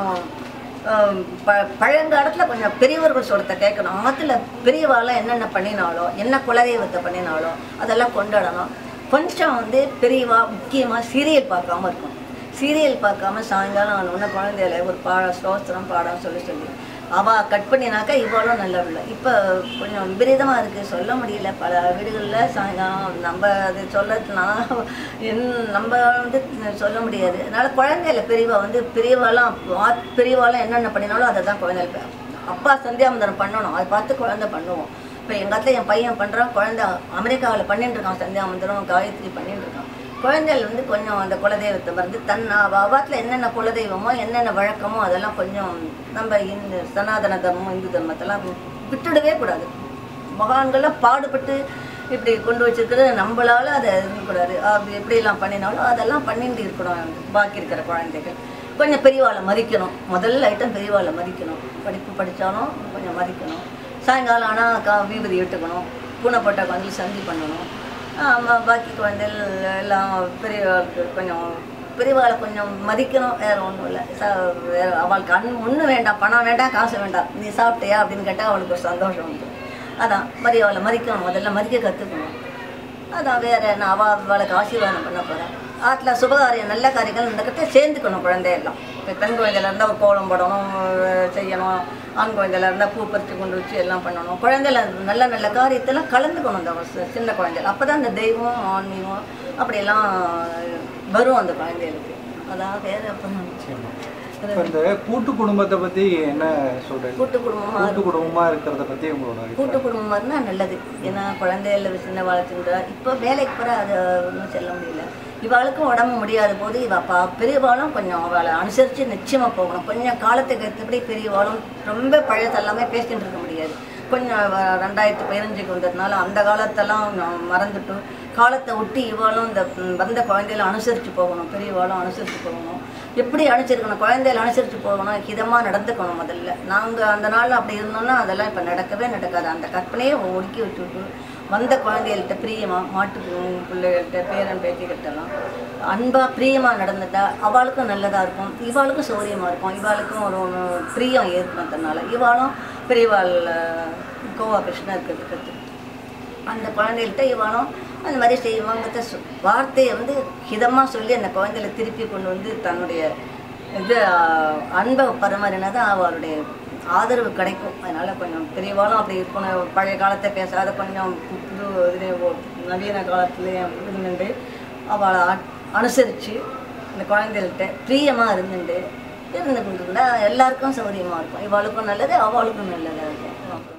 ஆம், ப பழங்காலத்தில் கொஞ்சம் பெரியவர்கள் சொல்றத கேட்கணும் ஆற்றுல பெரியவாலாம் என்னென்ன பண்ணினாலோ என்ன குலதெய்வத்தை பண்ணினாலோ அதெல்லாம் கொண்டாடணும் கொஞ்சம் வந்து பெரியவா முக்கியமாக சீரியல் பார்க்காம இருக்கணும் சீரியல் பார்க்காம சாயங்காலம் ஆனவுடனே குழந்தையில ஒரு பா ஸ்தோத்திரம் பாடம் சொல்லி சொல்லி அவள் கட் பண்ணினாக்கா இவ்வளோ நல்ல இல்லை இப்போ கொஞ்சம் விபரீதமாக இருக்குது சொல்ல முடியல பல வீடுகளில் சாயங்காலம் நம்ம அது சொல்லத்துனா என் நம்ம வந்து சொல்ல முடியாது அதனால குழந்தையில பெரியவா வந்து பெரியவாலாம் வா- பெரியவாலாம் என்னென்ன பண்ணினாலும் அதை தான் குழந்தைகள் ப- அப்பா சந்தியாவந்தனம் பண்ணணும் அதை பார்த்து குழந்தை பண்ணுவோம் இப்போ எங்கள் இடத்துல என் பையன் பண்ணுறான் குழந்தை அமெரிக்காவில் பண்ணிட்டு இருக்கான் சந்தியாவந்தனம் காயத்ரி பண்ணிட்டு இருக்கான் குழந்தைகள் வந்து கொஞ்சம் அந்த குலதெய்வத்தை மறந்து தன் அவாத்தில் என்னென்ன குலதெய்வமோ என்னென்ன வழக்கமோ அதெல்லாம் கொஞ்சம் நம்ம இந்த சனாதன தர்மம் இந்து தர்மத்தெல்லாம் விட்டுடவே கூடாது மகான்கள்லாம் பாடுபட்டு இப்படி கொண்டு வச்சிருக்கிறது நம்மளால அதை இருக்கக்கூடாது அப்படி எப்படிலாம் பண்ணினாலும் அதெல்லாம் பண்ணிட்டு இருக்கணும் பாக்கி இருக்கிற குழந்தைகள் கொஞ்சம் பெரியவாளை மதிக்கணும் முதல்ல ஐட்டம் பெரியவாளை மதிக்கணும் படிப்பு படித்தாலும் கொஞ்சம் மதிக்கணும் சாயங்காலம் ஆனால் கா வீபதி இட்டுக்கணும் பூனைப்பட்ட குழந்தைகள் சந்தி பண்ணணும் ஆமாம் பாக்கி குழந்தைகள் எல்லாம் பெரியவாளுக்கு கொஞ்சம் பெரியவாளை கொஞ்சம் மதிக்கணும் வேற ஒன்றும் இல்லை ச வேற அவளுக்கு அன் ஒன்றும் வேண்டாம் பணம் வேண்டாம் காசு வேண்டாம் நீ சாப்பிட்டியா அப்படின்னு கேட்டால் அவளுக்கு ஒரு சந்தோஷம் உண்டு அதான் பெரியவாளை மதிக்கணும் முதல்ல மதிக்க கற்றுக்கணும் அதான் வேற என்ன அவ அவளுக்கு ஆசீர்வாதம் பண்ண போகிறேன் ஆட்டில் சுபகாரியம் நல்ல காரியங்கள் நடக்கிறத சேர்ந்துக்கணும் குழந்தையெல்லாம் இப்போ பெண் குழந்தையில இருந்தால் ஒரு கோலம் போடணும் அஹ் செய்யணும் ஆண் குழந்தையில இருந்தால் பூ பறித்து கொண்டு வச்சு எல்லாம் பண்ணணும் குழந்தையில நல்ல நல்ல காரியத்தெல்லாம் கலந்துக்கணும் அந்த சி- சின்ன குழந்தைகள் அப்போ தான் அந்த தெய்வம் ஆன்மீகம் அப்படியெல்லாம் வரும் அந்த குழந்தைகளுக்கு அதான் வேற அப்புறம் இப்ப இந்த கூட்டு குடும்பத்தை பத்தி என்ன சொல்றீங்க கூட்டு குடும்பமாக கூட்டு குடும்பமா இருக்கிறத பத்தி உங்களோட அபிப்பிராயம்? கூட்டு குடும்பமாக இருந்தால் நல்லது ஏன்னா குழந்தைகள் சின்ன வளர்த்துன்றா இப்போ வேலைக்கு போகிற அதை ஒன்றும் சொல்ல முடியல இவாளுக்கும் உடம்பு முடியாத போது இவ பா பெரியவாளும் கொஞ்சம் அவளை அனுசரித்து நிச்சயமாக போகணும் கொஞ்சம் காலத்துக்கு ஏற்றபடி பெரியவாளும் ரொம்ப பழையது எல்லாமே பேசிட்டு இருக்க முடியாது கொஞ்சம் வ- ரெண்டாயிரத்து பதினஞ்சுக்கு வந்ததுனால அந்த காலத்தெல்லாம் நான் மறந்துட்டு காலத்தை ஒட்டி இவாளும் இந்த ம், வந்த குழந்தைகளை அனுசரித்து போகணும் பெரியவாளும் அனுசரித்து போகணும் எப்படி அனுசரிக்கணும் குழந்தைகளை அனுசரித்து போகணும் ஹிதமாக நடந்துக்கணும் முதல்ல நாங்கள் அந்த நாளில் அப்படி இருந்தோம்னா அதெல்லாம் இப்போ நடக்கவே நடக்காது அந்த கற்பனையை ஒடுக்கி விட்டுட்டு வந்த குழந்தைகள்கிட்ட பிரியமா மாட்டு பி- பிள்ளைகள்கிட்ட பேரன் பேத்திகிட்டலாம் அன்பாக பிரியமாக நடந்துட்டா அவளுக்கும் நல்லதாக இருக்கும் இவாளுக்கும் சௌரியமாக இருக்கும் இவாளுக்கும் ஒரு ஒரு பிரியம் ஏற்படும் தன்னால இவாளும் பெரியவாள் அஹ், கோவா கிருஷ்ணா இருக்கிறதுக்கு அந்த குழந்தைகள்கிட்ட இவனும் அந்த மாதிரி செய்வாங்க வார்த்தையை வந்து ஹிதமாக சொல்லி அந்த குழந்தைகளை திருப்பி கொண்டு வந்து தன்னுடைய இது ஆஹ், அன்பை பரிமாறினா தான் அவளுடைய ஆதரவு கிடைக்கும் அதனால் கொஞ்சம் பெரியவாளும் அப்படி இருக்கணும் பழைய காலத்தை பேசாத கொஞ்சம் புது இது நவீன காலத்துலேயும் இருந்துட்டு அவளை அனுசரித்து இந்த குழந்தைகள்கிட்ட பிரியமாக இருந்துட்டு இருந்துட்டு இருந்தால் எல்லாருக்கும் சௌகரியமாக இருக்கும் இவளுக்கும் நல்லது அவளுக்கும் நல்லதாக இருக்கும்